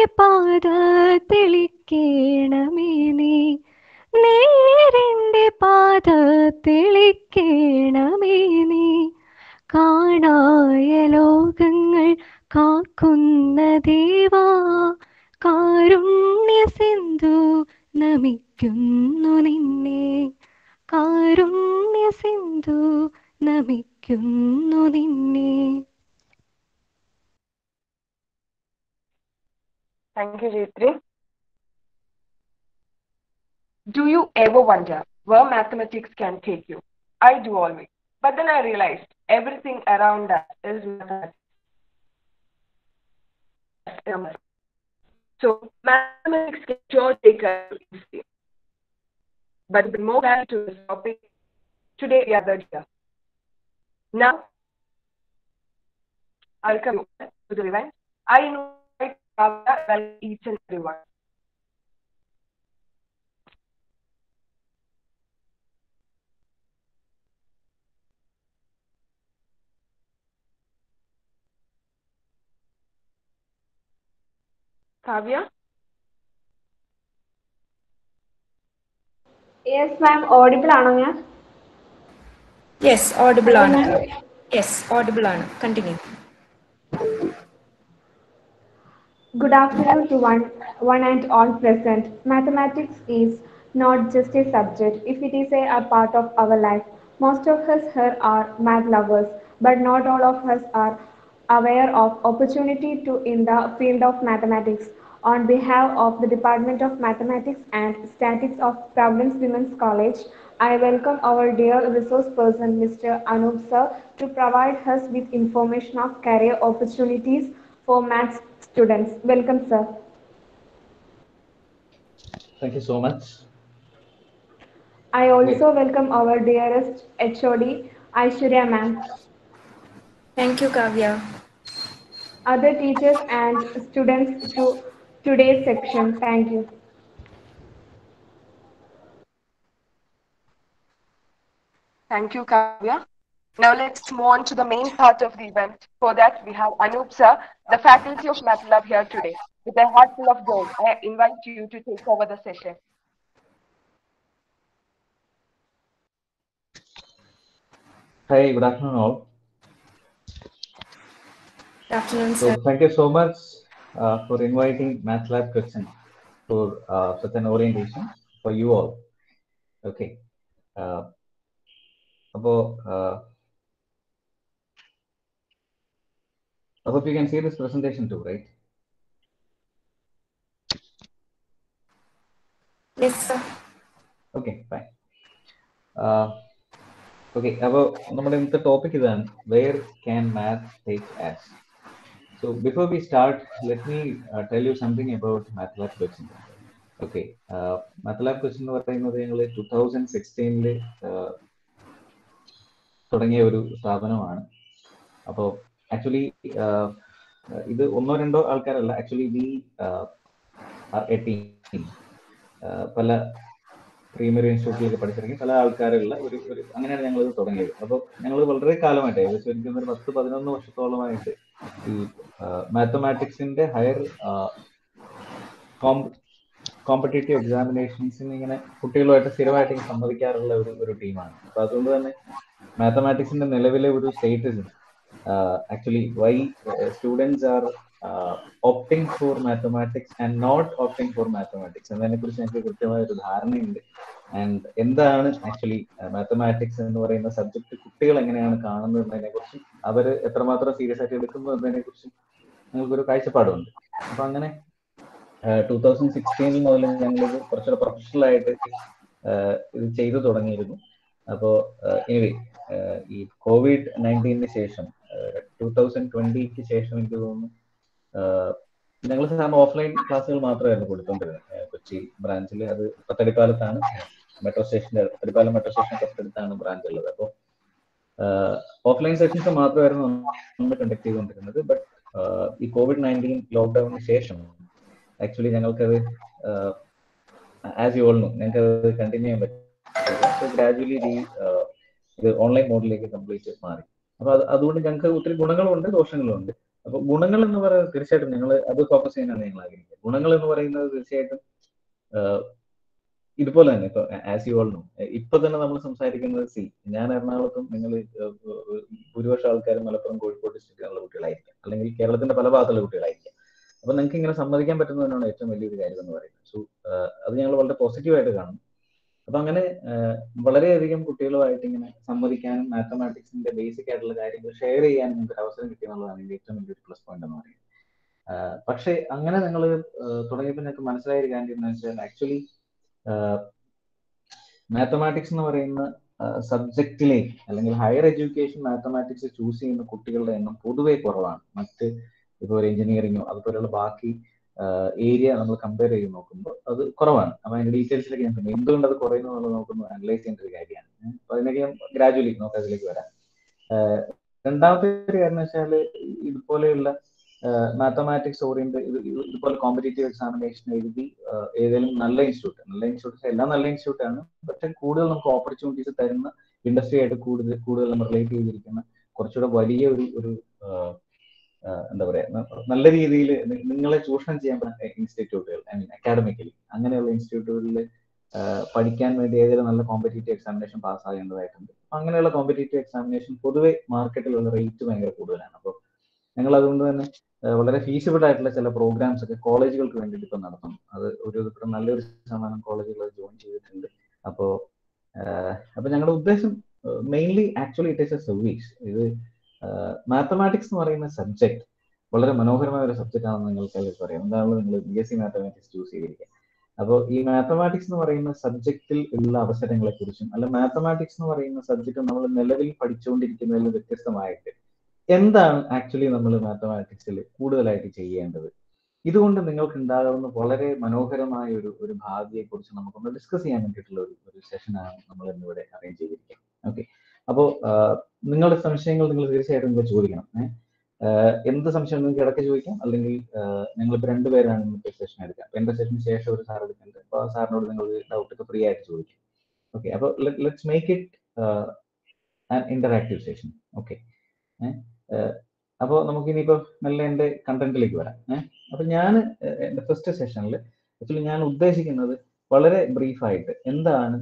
പാത തെളിക്കേണമേ നീ നേരിൻ്റെ പാത തെളിക്കേണമേ നീ കാണായ ലോകങ്ങൾ കാക്കുന്ന ദേവാ കാരുണ്യ സിന്ധു നമിക്കുന്നു നിന്നെ കാരുണ്യ സിന്ധു നമിക്കുന്നു നിന്നെ Thank you, Jayatri. Do you ever wonder where mathematics can take you? I do always. But then I realized everything around us is mathematics. Numbers. So mathematics can sure take us easily. But the more value to this topic, today we are here. Now, I'll come to the event. I invite Kavya, well, each and everyone. Kavya? Yes ma'am audible ആണോ ഞാൻ yes audible ആണ് yes audible ആണ് continue Good afternoon to one, one and all present. Mathematics is not just a subject, if it is a, a part of our life. Most of us here are math lovers, but not all of us are aware of opportunity to in the field of mathematics. On behalf of the Department of Mathematics and Statistics of Providence Women's College, I welcome our dear resource person, Mr. Anup sir, to provide us with information of career opportunities for maths students. Welcome, sir. Thank you so much. I also welcome our dearest HOD, Aishwarya ma'am, thank you Kavya other teachers and students to today's section. Thank you. Thank you, Kavya. Now let's move on to the main part of the event. For that, we have Anup sir, the faculty of Math Lab here today. With a heart full of joy, I invite you to take over the session. Hi, good afternoon all. Good afternoon So sir thank you so much uh, for inviting Math Lab question for uh, such an orientation for you all. Okay. Uh, അപ്പോ uh, I hope you can see this presentation too, right? Yes sir okay fine okay അപ്പോൾ നമ്മുടെ ഇന്നത്തെ topic ഇതാണ് where can math take us so before we start let me tell you something about math lab question okay math lab question എന്ന് പറയുന്നത് ഞങ്ങൾ two thousand സിക്സ്റ്റീനിൽ തുടങ്ങിയ ഒരു സ്ഥാപനമാണ് അപ്പോൾ ആക്ച്വലി ഇത് ഒന്നോ രണ്ടോ ആൾക്കാരല്ല ആക്ച്വലി വി എ ടീം പല പ്രീമിയർ ഇൻസ്റ്റിറ്റ്യൂട്ടിലൊക്കെ പഠിച്ചിറങ്ങി പല ആൾക്കാരുള്ള ഒരു ഒരു അങ്ങനെയാണ് ഞങ്ങൾ ഇത് തുടങ്ങിയത് അപ്പോൾ ഞങ്ങൾ വളരെ കാലമായിട്ട് ഏകദേശം എനിക്ക് തോന്നുന്നു ഒരു പത്ത് പതിനൊന്ന് വർഷത്തോളമായിട്ട് ഈ മാത്തമാറ്റിക്സിന്റെ ഹയർ കോമ്പറ്റേറ്റീവ് എക്സാമിനേഷൻസിന് ഇങ്ങനെ കുട്ടികളുമായിട്ട് സ്ഥിരമായിട്ട് ഇങ്ങനെ സംവദിക്കാറുള്ള ഒരു ഒരു ടീമാണ് അപ്പൊ അതുകൊണ്ട് തന്നെ മാത്തമാറ്റിക്സിന്റെ നിലവിലെ ഒരു status actually why students are opting for mathematics and not opting for mathematics എന്നതിനെ കുറിച്ച് ഞങ്ങൾക്ക് കൃത്യമായ ഒരു ധാരണയുണ്ട് ആൻഡ് എന്താണ് ആക്ച്വലി മാത്തമാറ്റിക്സ് എന്ന് പറയുന്ന സബ്ജക്ട് കുട്ടികൾ എങ്ങനെയാണ് കാണുന്നത് എന്നതിനെ കുറിച്ചും അവർ എത്രമാത്രം സീരിയസ് ആയിട്ട് എടുക്കുന്നു എന്നതിനെ കുറിച്ചും ഞങ്ങൾക്കൊരു കാഴ്ചപ്പാടുണ്ട് അപ്പൊ അങ്ങനെ ടൂ തൗസൻഡ് സിക്സ്റ്റീനിൽ മുതൽ ഞങ്ങളിത് കുറച്ചുകൂടെ പ്രൊഫഷണൽ ആയിട്ട് ഇത് ചെയ്തു തുടങ്ങിയിരുന്നു അപ്പോൾ എനിവേ ഈ കോവിഡ് നയൻറ്റീനിന് ശേഷം ടൂ തൗസൻഡ് ട്വന്റിക്ക് ശേഷം എനിക്ക് തോന്നുന്നു ഞങ്ങൾ സാധാരണ ഓഫ്ലൈൻ ക്ലാസ്സുകൾ മാത്രമായിരുന്നു കൊടുത്തോണ്ടിരുന്നത് കൊച്ചി ബ്രാഞ്ചിൽ അത് പത്തടിപ്പാലത്താണ് മെട്രോ സ്റ്റേഷന്റെ പത്തടിപ്പാലം മെട്രോ സ്റ്റേഷൻ തൊട്ടടുത്താണ് ബ്രാഞ്ച് ഉള്ളത് അപ്പോൾ ഓഫ്ലൈൻ സെഷൻസ് മാത്രമായിരുന്നു നമ്മൾ കണ്ടക്ട് ചെയ്തുകൊണ്ടിരുന്നത് ബട്ട് ഈ കോവിഡ് നയൻറ്റീൻ ലോക്ക്ഡൌണിന് ശേഷം ആക്ച്വലി ഞങ്ങൾക്കത് ആസ് യു ഓൾ നോ ഞങ്ങൾക്ക് അത് കണ്ടിന്യൂ ചെയ്യാൻ പറ്റും ഗ്രാജുവലി ഈ ഇത് ഓൺലൈൻ മോഡിലേക്ക് കംപ്ലീറ്റ് മാറി അപ്പൊ അത് അതുകൊണ്ട് ഞങ്ങൾക്ക് ഒത്തിരി ഗുണങ്ങളുണ്ട് ദോഷങ്ങളുണ്ട് അപ്പൊ ഗുണങ്ങൾ എന്ന് പറയുന്നത് തീർച്ചയായിട്ടും നിങ്ങൾ അത് ഫോക്കസ് ചെയ്യാനാണ് നിങ്ങൾ ആഗ്രഹിക്കുന്നത് ഗുണങ്ങൾ എന്ന് പറയുന്നത് തീർച്ചയായിട്ടും ആഹ് ഇതുപോലെ തന്നെ ഇപ്പൊ ആസ് യു ഓൾ നോ ഇപ്പൊ തന്നെ നമ്മൾ സംസാരിക്കുന്നത് സി ഞാൻ എറണാകുളത്തും നിങ്ങൾ ഭൂരിപക്ഷം ആൾക്കാരും മലപ്പുറം കോഴിക്കോട് ഡിസ്ട്രിക്റ്റിലുള്ള കുട്ടികളായിരിക്കാം അല്ലെങ്കിൽ കേരളത്തിന്റെ പല ഭാഗത്തുള്ള കുട്ടികളായിരിക്കാം അപ്പൊ നിങ്ങൾക്ക് ഇങ്ങനെ സമ്മതിക്കാൻ പറ്റുന്നതിനാണ് ഏറ്റവും വലിയൊരു കാര്യം എന്ന് പറയുന്നത് സോ അത് ഞങ്ങൾ വളരെ പോസിറ്റീവായിട്ട് കാണുന്നു അപ്പൊ അങ്ങനെ ആഹ് വളരെയധികം കുട്ടികളുമായിട്ട് ഇങ്ങനെ സംവദിക്കാനും മാത്തമാറ്റിക്സിന്റെ ബേസിക് ആയിട്ടുള്ള കാര്യങ്ങൾ ഷെയർ ചെയ്യാനും നിങ്ങൾക്ക് ഒരു അവസരം കിട്ടിയെന്നുള്ളതാണ് ഇതിന്റെ ഏറ്റവും വലിയൊരു പ്ലസ് പോയിന്റ് എന്ന് പറയുന്നത് ആഹ് പക്ഷേ അങ്ങനെ നിങ്ങൾ തുടങ്ങിയപ്പോൾ നിങ്ങൾക്ക് മനസ്സിലായ ഒരു കാര്യം എന്ന് വെച്ചാൽ ആക്ച്വലി മാത്തമാറ്റിക്സ് എന്ന് പറയുന്ന സബ്ജക്റ്റിലേക്ക് അല്ലെങ്കിൽ ഹയർ എഡ്യൂക്കേഷൻ മാത്തമാറ്റിക്സ് ചൂസ് ചെയ്യുന്ന കുട്ടികളുടെ എണ്ണം പൊതുവെ കുറവാണ് മറ്റ് ഇപ്പോൾ ഒരു എഞ്ചിനീയറിങ്ങോ അതുപോലെയുള്ള ബാക്കി ഏരിയ നമ്മൾ കമ്പയർ ചെയ്ത് നോക്കുമ്പോൾ അത് കുറവാണ് അപ്പൊ അതിന്റെ ഡീറ്റെയിൽസിലേക്ക് ഞാൻ പിന്നെ എന്തുകൊണ്ട് അത് കുറയുന്നു എന്നുള്ളത് നോക്കുമ്പോൾ അനലൈസ് ചെയ്യേണ്ട ഒരു കാര്യമാണ് ഏഹ് അപ്പൊ അതിനൊക്കെ ഞാൻ ഗ്രാജുവലി നമുക്ക് അതിലേക്ക് വരാം ആഹ് രണ്ടാമത്തെ ഒരു കാര്യം വെച്ചാൽ ഇതുപോലെയുള്ള മാത്തമാറ്റിക്സ് ഓറിയന്റ് ഇത് ഇത് ഇതുപോലെ കോമ്പറ്റേറ്റീവ് എക്സാമിനേഷൻ എഴുതി ആഹ് ഏതെങ്കിലും നല്ല ഇൻസ്റ്റിറ്റ്യൂട്ട് നല്ല ഇൻസ്റ്റിറ്റ്യൂട്ട് എല്ലാം നല്ല ഇൻസ്റ്റിറ്റ്യൂട്ട് ആണ് പക്ഷെ കൂടുതൽ നമുക്ക് ഓപ്പർച്യൂണിറ്റീസ് തരുന്ന ഇൻഡസ്ട്രി ആയിട്ട് കൂടുതൽ കൂടുതൽ നമ്മൾ റിലേറ്റ് ചെയ്തിരിക്കുന്ന കുറച്ചുകൂടെ വലിയ ഒരു ഒരു ആഹ് ആഹ് എന്താ പറയാ ന- നല്ല രീതിയിൽ നിങ്ങളെ ചൂഷണം ചെയ്യാൻ പറ്റുന്ന ഇൻസ്റ്റിറ്റ്യൂട്ടുകൾ ഐ മീൻ അക്കാഡമിക്കലി അങ്ങനെയുള്ള ഇൻസ്റ്റിറ്റ്യൂട്ടുകളിൽ പഠിക്കാൻ വേണ്ടി ഏതെങ്കിലും നല്ല കോമ്പറ്റേറ്റീവ് എക്സാമിനേഷൻ പാസ്സാകേണ്ടതായിട്ടുണ്ട് അപ്പൊ അങ്ങനെയുള്ള കോമ്പറ്റേറ്റീവ് എക്സാമിനേഷൻ പൊതുവെ മാർക്കറ്റിലുള്ള റേറ്റ് ഭയങ്കര കൂടുതലാണ് അപ്പോൾ ഞങ്ങൾ അതുകൊണ്ട് തന്നെ ആഹ് വളരെ ഫീസിബിൾ ആയിട്ടുള്ള ചില പ്രോഗ്രാംസ് ഒക്കെ കോളേജുകൾക്ക് വേണ്ടിയിട്ട് ഇപ്പം നടത്തുന്നു അത് ഒരു ഇപ്പം നല്ലൊരു ശതമാനം കോളേജുകൾ ജോയിൻ ചെയ്തിട്ടുണ്ട് അപ്പോൾ അപ്പൊ ഞങ്ങളുടെ ഉദ്ദേശം mainly actually it is a service ഇത് മാത്തമാറ്റിക്സ് എന്ന് പറയുന്ന സബ്ജക്ട് വളരെ മനോഹരമായ ഒരു സബ്ജക്റ്റ് ആണെന്ന് നിങ്ങൾക്ക് എല്ലാവർക്കും അറിയാം എന്താണല്ലോ നിങ്ങൾ B S C mathematics choose ചെയ്തിരിക്കുക അപ്പോൾ ഈ മാത്തമാറ്റിക്സ് എന്ന് പറയുന്ന സബ്ജക്റ്റിൽ ഉള്ള അവസരങ്ങളെ കുറിച്ചും അല്ല മാത്തമാറ്റിക്സ് എന്ന് പറയുന്ന സബ്ജക്റ്റ് നമ്മൾ നിലവിൽ പഠിച്ചുകൊണ്ടിരിക്കുന്നതിൽ വ്യത്യസ്തമായിട്ട് എന്താണ് ആക്ച്വലി നമ്മൾ മാത്തമാറ്റിക്സിൽ കൂടുതലായിട്ട് ചെയ്യേണ്ടത് ഇതുകൊണ്ട് നിങ്ങൾക്ക് ഉണ്ടാകുന്ന വളരെ മനോഹരമായ ഒരു ഒരു ഭാവിയെ കുറിച്ച് നമുക്കൊന്ന് ഡിസ്കസ് ചെയ്യാൻ വേണ്ടിയിട്ടുള്ള ഒരു ഒരു സെഷനാണ് നമ്മൾ ഇന്നിവിടെ അറേഞ്ച് ചെയ്തിരിക്കുന്നത് ഓക്കെ അപ്പോൾ നിങ്ങളുടെ സംശയങ്ങൾ നിങ്ങൾ തീർച്ചയായിട്ടും നിങ്ങൾ ചോദിക്കണം ഏഹ് ആഹ് എന്ത് സംശയം നിങ്ങൾക്ക് ഇടയ്ക്ക് ചോദിക്കാം അല്ലെങ്കിൽ ഞങ്ങളിപ്പോൾ രണ്ടുപേരാണ് ഇന്നത്തെ സെഷൻ എടുക്കുക അപ്പൊ എന്റെ സെഷന് ശേഷം ഒരു സാർ എടുക്കുന്നുണ്ട് അപ്പോൾ ആ സാറിനോട് നിങ്ങൾ ഡൗട്ട് ഒക്കെ ഫ്രീ ആയിട്ട് ചോദിക്കും ഓക്കെ അപ്പോൾ let's make it an interactive session okay അപ്പോൾ നമുക്ക് ഇനിയിപ്പോൾ നല്ല എൻ്റെ കണ്ടന്റിലേക്ക് വരാം ഏഹ് അപ്പൊ ഞാൻ എൻ്റെ ഫസ്റ്റ് സെഷനിൽ ആക്ച്വലി ഞാൻ ഉദ്ദേശിക്കുന്നത് വളരെ ബ്രീഫായിട്ട് എന്താണ്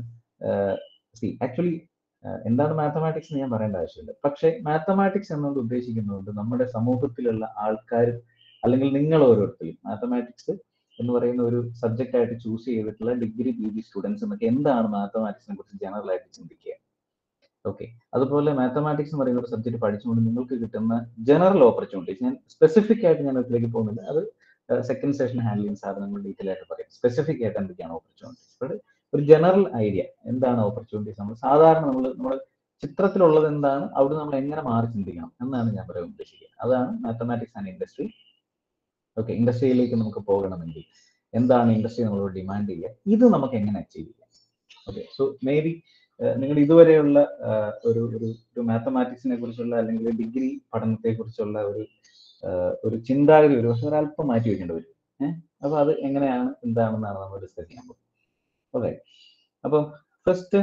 സി ആക്ച്വലി എന്താണ് മാത്തമാറ്റിക്സ് എന്ന് ഞാൻ പറയേണ്ട ആവശ്യമില്ല പക്ഷേ മാത്തമാറ്റിക്സ് എന്നത് ഉദ്ദേശിക്കുന്നത് നമ്മുടെ സമൂഹത്തിലുള്ള ആൾക്കാർ അല്ലെങ്കിൽ നിങ്ങൾ ഓരോരുത്തരും മാത്തമാറ്റിക്സ് എന്ന് പറയുന്ന ഒരു സബ്ജക്റ്റ് ആയിട്ട് ചൂസ് ചെയ്തിട്ടുള്ള ഡിഗ്രി പി ജി സ്റ്റുഡൻസ് എന്നൊക്കെ എന്താണ് മാത്തമാറ്റിക്സിനെ കുറിച്ച് ജനറൽ ആയിട്ട് ചിന്തിക്കുക ഓക്കെ അതുപോലെ മാത്തമാറ്റിക്സ് എന്ന് പറയുന്ന ഒരു സബ്ജക്ട് പഠിച്ചുകൊണ്ട് നിങ്ങൾക്ക് കിട്ടുന്ന ജനറൽ ഓപ്പർച്യൂണിറ്റീസ് ഞാൻ സ്പെസിഫിക് ആയിട്ട് ഞാൻ അതിലേക്ക് പോകുന്നില്ല അത് സെക്കൻഡ് സെഷൻ ഹാൻഡിൽ ചെയ്യുന്ന സാർ നമ്മൾ ഡീറ്റെയിൽ ആയിട്ട് പറയും സ്പെസിഫിക് ആയിട്ട് എന്തൊക്കെയാണ് ഓപ്പർച്യൂണിറ്റീസ് ബട്ട് ഒരു ജനറൽ ഐഡിയ എന്താണ് ഓപ്പർച്യൂണിറ്റീസ് നമ്മൾ സാധാരണ നമ്മൾ നമ്മുടെ ചിത്രത്തിലുള്ളത് എന്താണ് അവിടെ നമ്മൾ എങ്ങനെ മാറി ചിന്തിക്കണം എന്നാണ് ഞാൻ പറയാൻ ഉദ്ദേശിക്കുന്നത് അതാണ് മാത്തമാറ്റിക്സ് ആൻഡ് ഇൻഡസ്ട്രി ഓക്കെ ഇൻഡസ്ട്രിയിലേക്ക് നമുക്ക് പോകണമെങ്കിൽ എന്താണ് ഇൻഡസ്ട്രി നമ്മളോട് ഡിമാൻഡ് ചെയ്യുക ഇത് നമുക്ക് എങ്ങനെ അച്ചീവ് ചെയ്യാം ഓക്കെ സോ മേ ബി നിങ്ങൾ ഇതുവരെയുള്ള ഒരു ഒരു ഒരു മാത്തമാറ്റിക്സിനെ കുറിച്ചുള്ള അല്ലെങ്കിൽ ഡിഗ്രി പഠനത്തെ കുറിച്ചുള്ള ഒരു ഒരു ചിന്താഗതി ഒരു പക്ഷേ ഒരല്പം മാറ്റി വെക്കേണ്ടി വരും ഏഹ് അപ്പൊ അത് എങ്ങനെയാണ് എന്താണെന്നാണ് നമ്മൾ ഡിസ്കസ് ചെയ്യാൻ പോകുന്നത് ഓക്കെ അപ്പം ഫസ്റ്റ്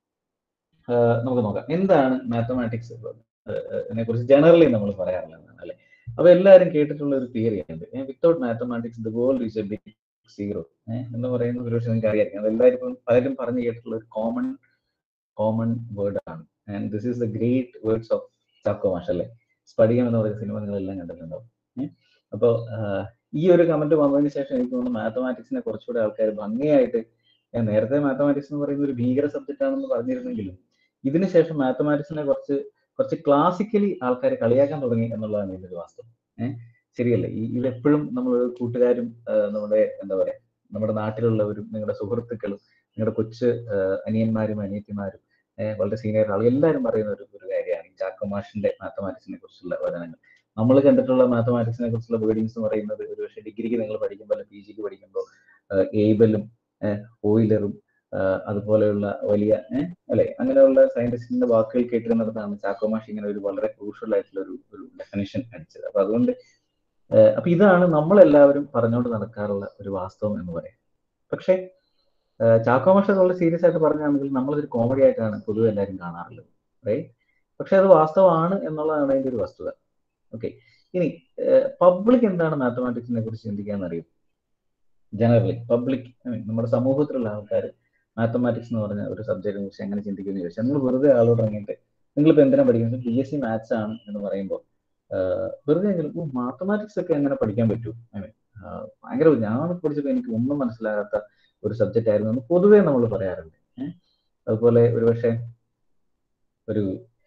നമുക്ക് നോക്കാം എന്താണ് മാത്തമാറ്റിക്സ് കുറിച്ച് ജനറലി നമ്മൾ പറയാറുള്ളത് അല്ലെ അപ്പൊ എല്ലാവരും കേട്ടിട്ടുള്ള ഒരു തിയറി ഉണ്ട് without mathematics the world is a big zero എന്ന് പറയുന്ന ഒരു പക്ഷേ നിങ്ങൾക്ക് അറിയാം അത് എല്ലാവരും പലരും പറഞ്ഞു കേട്ടിട്ടുള്ള ഒരു കോമൺ കോമൺ വേർഡ് ആണ് and this is the great words of Chacko Mash അല്ലെ സ്പടികം എന്ന് പറയുന്ന സിനിമ നിങ്ങളെല്ലാം കണ്ടിട്ടുണ്ടാവും അപ്പോൾ ഈ ഒരു കമന്റ് വന്നതിന് ശേഷം എനിക്ക് തോന്നുന്നു മാത്തമാറ്റിക്സിനെ കുറച്ചുകൂടെ ആൾക്കാർ ഭംഗിയായിട്ട് ഞാൻ നേരത്തെ മാത്തമാറ്റിക്സ് എന്ന് പറയുന്ന ഒരു ഭീകര സബ്ജക്റ്റ് ആണെന്ന് പറഞ്ഞിരുന്നെങ്കിലും ഇതിന് ശേഷം മാത്തമാറ്റിക്സിനെ കുറച്ച് കുറച്ച് ക്ലാസിക്കലി ആൾക്കാർ കളിയാക്കാൻ തുടങ്ങി എന്നുള്ളതാണ് ഇതിന്റെ ഒരു വാസ്തവം ഏഹ് ശരിയല്ലേ ഈ ഇതെപ്പോഴും നമ്മൾ കൂട്ടുകാരും നമ്മുടെ എന്താ പറയാ നമ്മുടെ നാട്ടിലുള്ളവരും നിങ്ങളുടെ സുഹൃത്തുക്കളും നിങ്ങളുടെ കൊച്ചു അനിയന്മാരും അനിയത്തിമാരും വളരെ സീനിയർ ആളുകൾ എല്ലാവരും പറയുന്ന ഒരു ഒരു കാര്യമാണ് ഈ ചാക്കോ മാഷിന്റെ മാത്തമാറ്റിക്സിനെ കുറിച്ചുള്ള വചനങ്ങൾ നമ്മൾ കണ്ടിട്ടുള്ള മാത്തമാറ്റിക്സിനെ കുറിച്ചുള്ള വേർഡിങ്സ് എന്ന് പറയുന്നത് ഒരു പക്ഷേ ഡിഗ്രിക്ക് നിങ്ങൾ പഠിക്കുമ്പോൾ പി ജിക്ക് പഠിക്കുമ്പോൾ ഏബലും ഓയിലറും അതുപോലെയുള്ള വലിയ അല്ലെ അങ്ങനെയുള്ള സയന്റിസ്റ്റിന്റെ വാക്കുകൾ കേട്ടിരുന്നിടത്താണ് ചാക്കോ മാഷ് ഇങ്ങനെ ഒരു വളരെ ക്രൂഷ്യൽ ആയിട്ടുള്ള ഒരു ഒരു ഡെഫിനേഷൻ അടിച്ചത് അപ്പൊ അതുകൊണ്ട് അപ്പൊ ഇതാണ് നമ്മളെല്ലാവരും പറഞ്ഞുകൊണ്ട് നടക്കാറുള്ള ഒരു വാസ്തവം എന്ന് പറയാം പക്ഷേ ചാക്കോ മാഷ വളരെ സീരിയസ് ആയിട്ട് പറഞ്ഞാണെങ്കിൽ നമ്മളതൊരു കോമഡി ആയിട്ടാണ് പൊതുവെ എല്ലാവരും കാണാറുള്ളത് റൈറ്റ് പക്ഷെ അത് വാസ്തവമാണ് എന്നുള്ളതാണ് അതിന്റെ ഒരു വസ്തുത ഓക്കെ ഇനി പബ്ലിക് എന്താണ് മാത്തമാറ്റിക്സിനെ കുറിച്ച് ചിന്തിക്കാന്ന് അറിയും ജനറലി പബ്ലിക് നമ്മുടെ സമൂഹത്തിലുള്ള ആൾക്കാർ മാത്തമാറ്റിക്സ് എന്ന് പറഞ്ഞ ഒരു സബ്ജക്റ്റിനെ കുറിച്ച് എങ്ങനെ ചിന്തിക്കുന്നു ചോദിച്ചാൽ നിങ്ങൾ വെറുതെ ആളോട് ഇറങ്ങിയിട്ട് നിങ്ങളിപ്പോൾ എന്തിനാ പഠിക്കുന്നത് ബി എസ് സി മാത്സ് ആണ് എന്ന് പറയുമ്പോൾ വെറുതെ എങ്കിലും മാത്തമാറ്റിക്സ് ഒക്കെ എങ്ങനെ പഠിക്കാൻ പറ്റൂ ഐ മീൻ ഭയങ്കര ഞാൻ പഠിച്ചപ്പോൾ എനിക്ക് ഒന്നും മനസ്സിലാകാത്ത ഒരു സബ്ജക്റ്റ് ആയിരുന്നു എന്ന് പൊതുവേ നമ്മൾ പറയാറുണ്ട് അതുപോലെ ഒരുപക്ഷെ ഒരു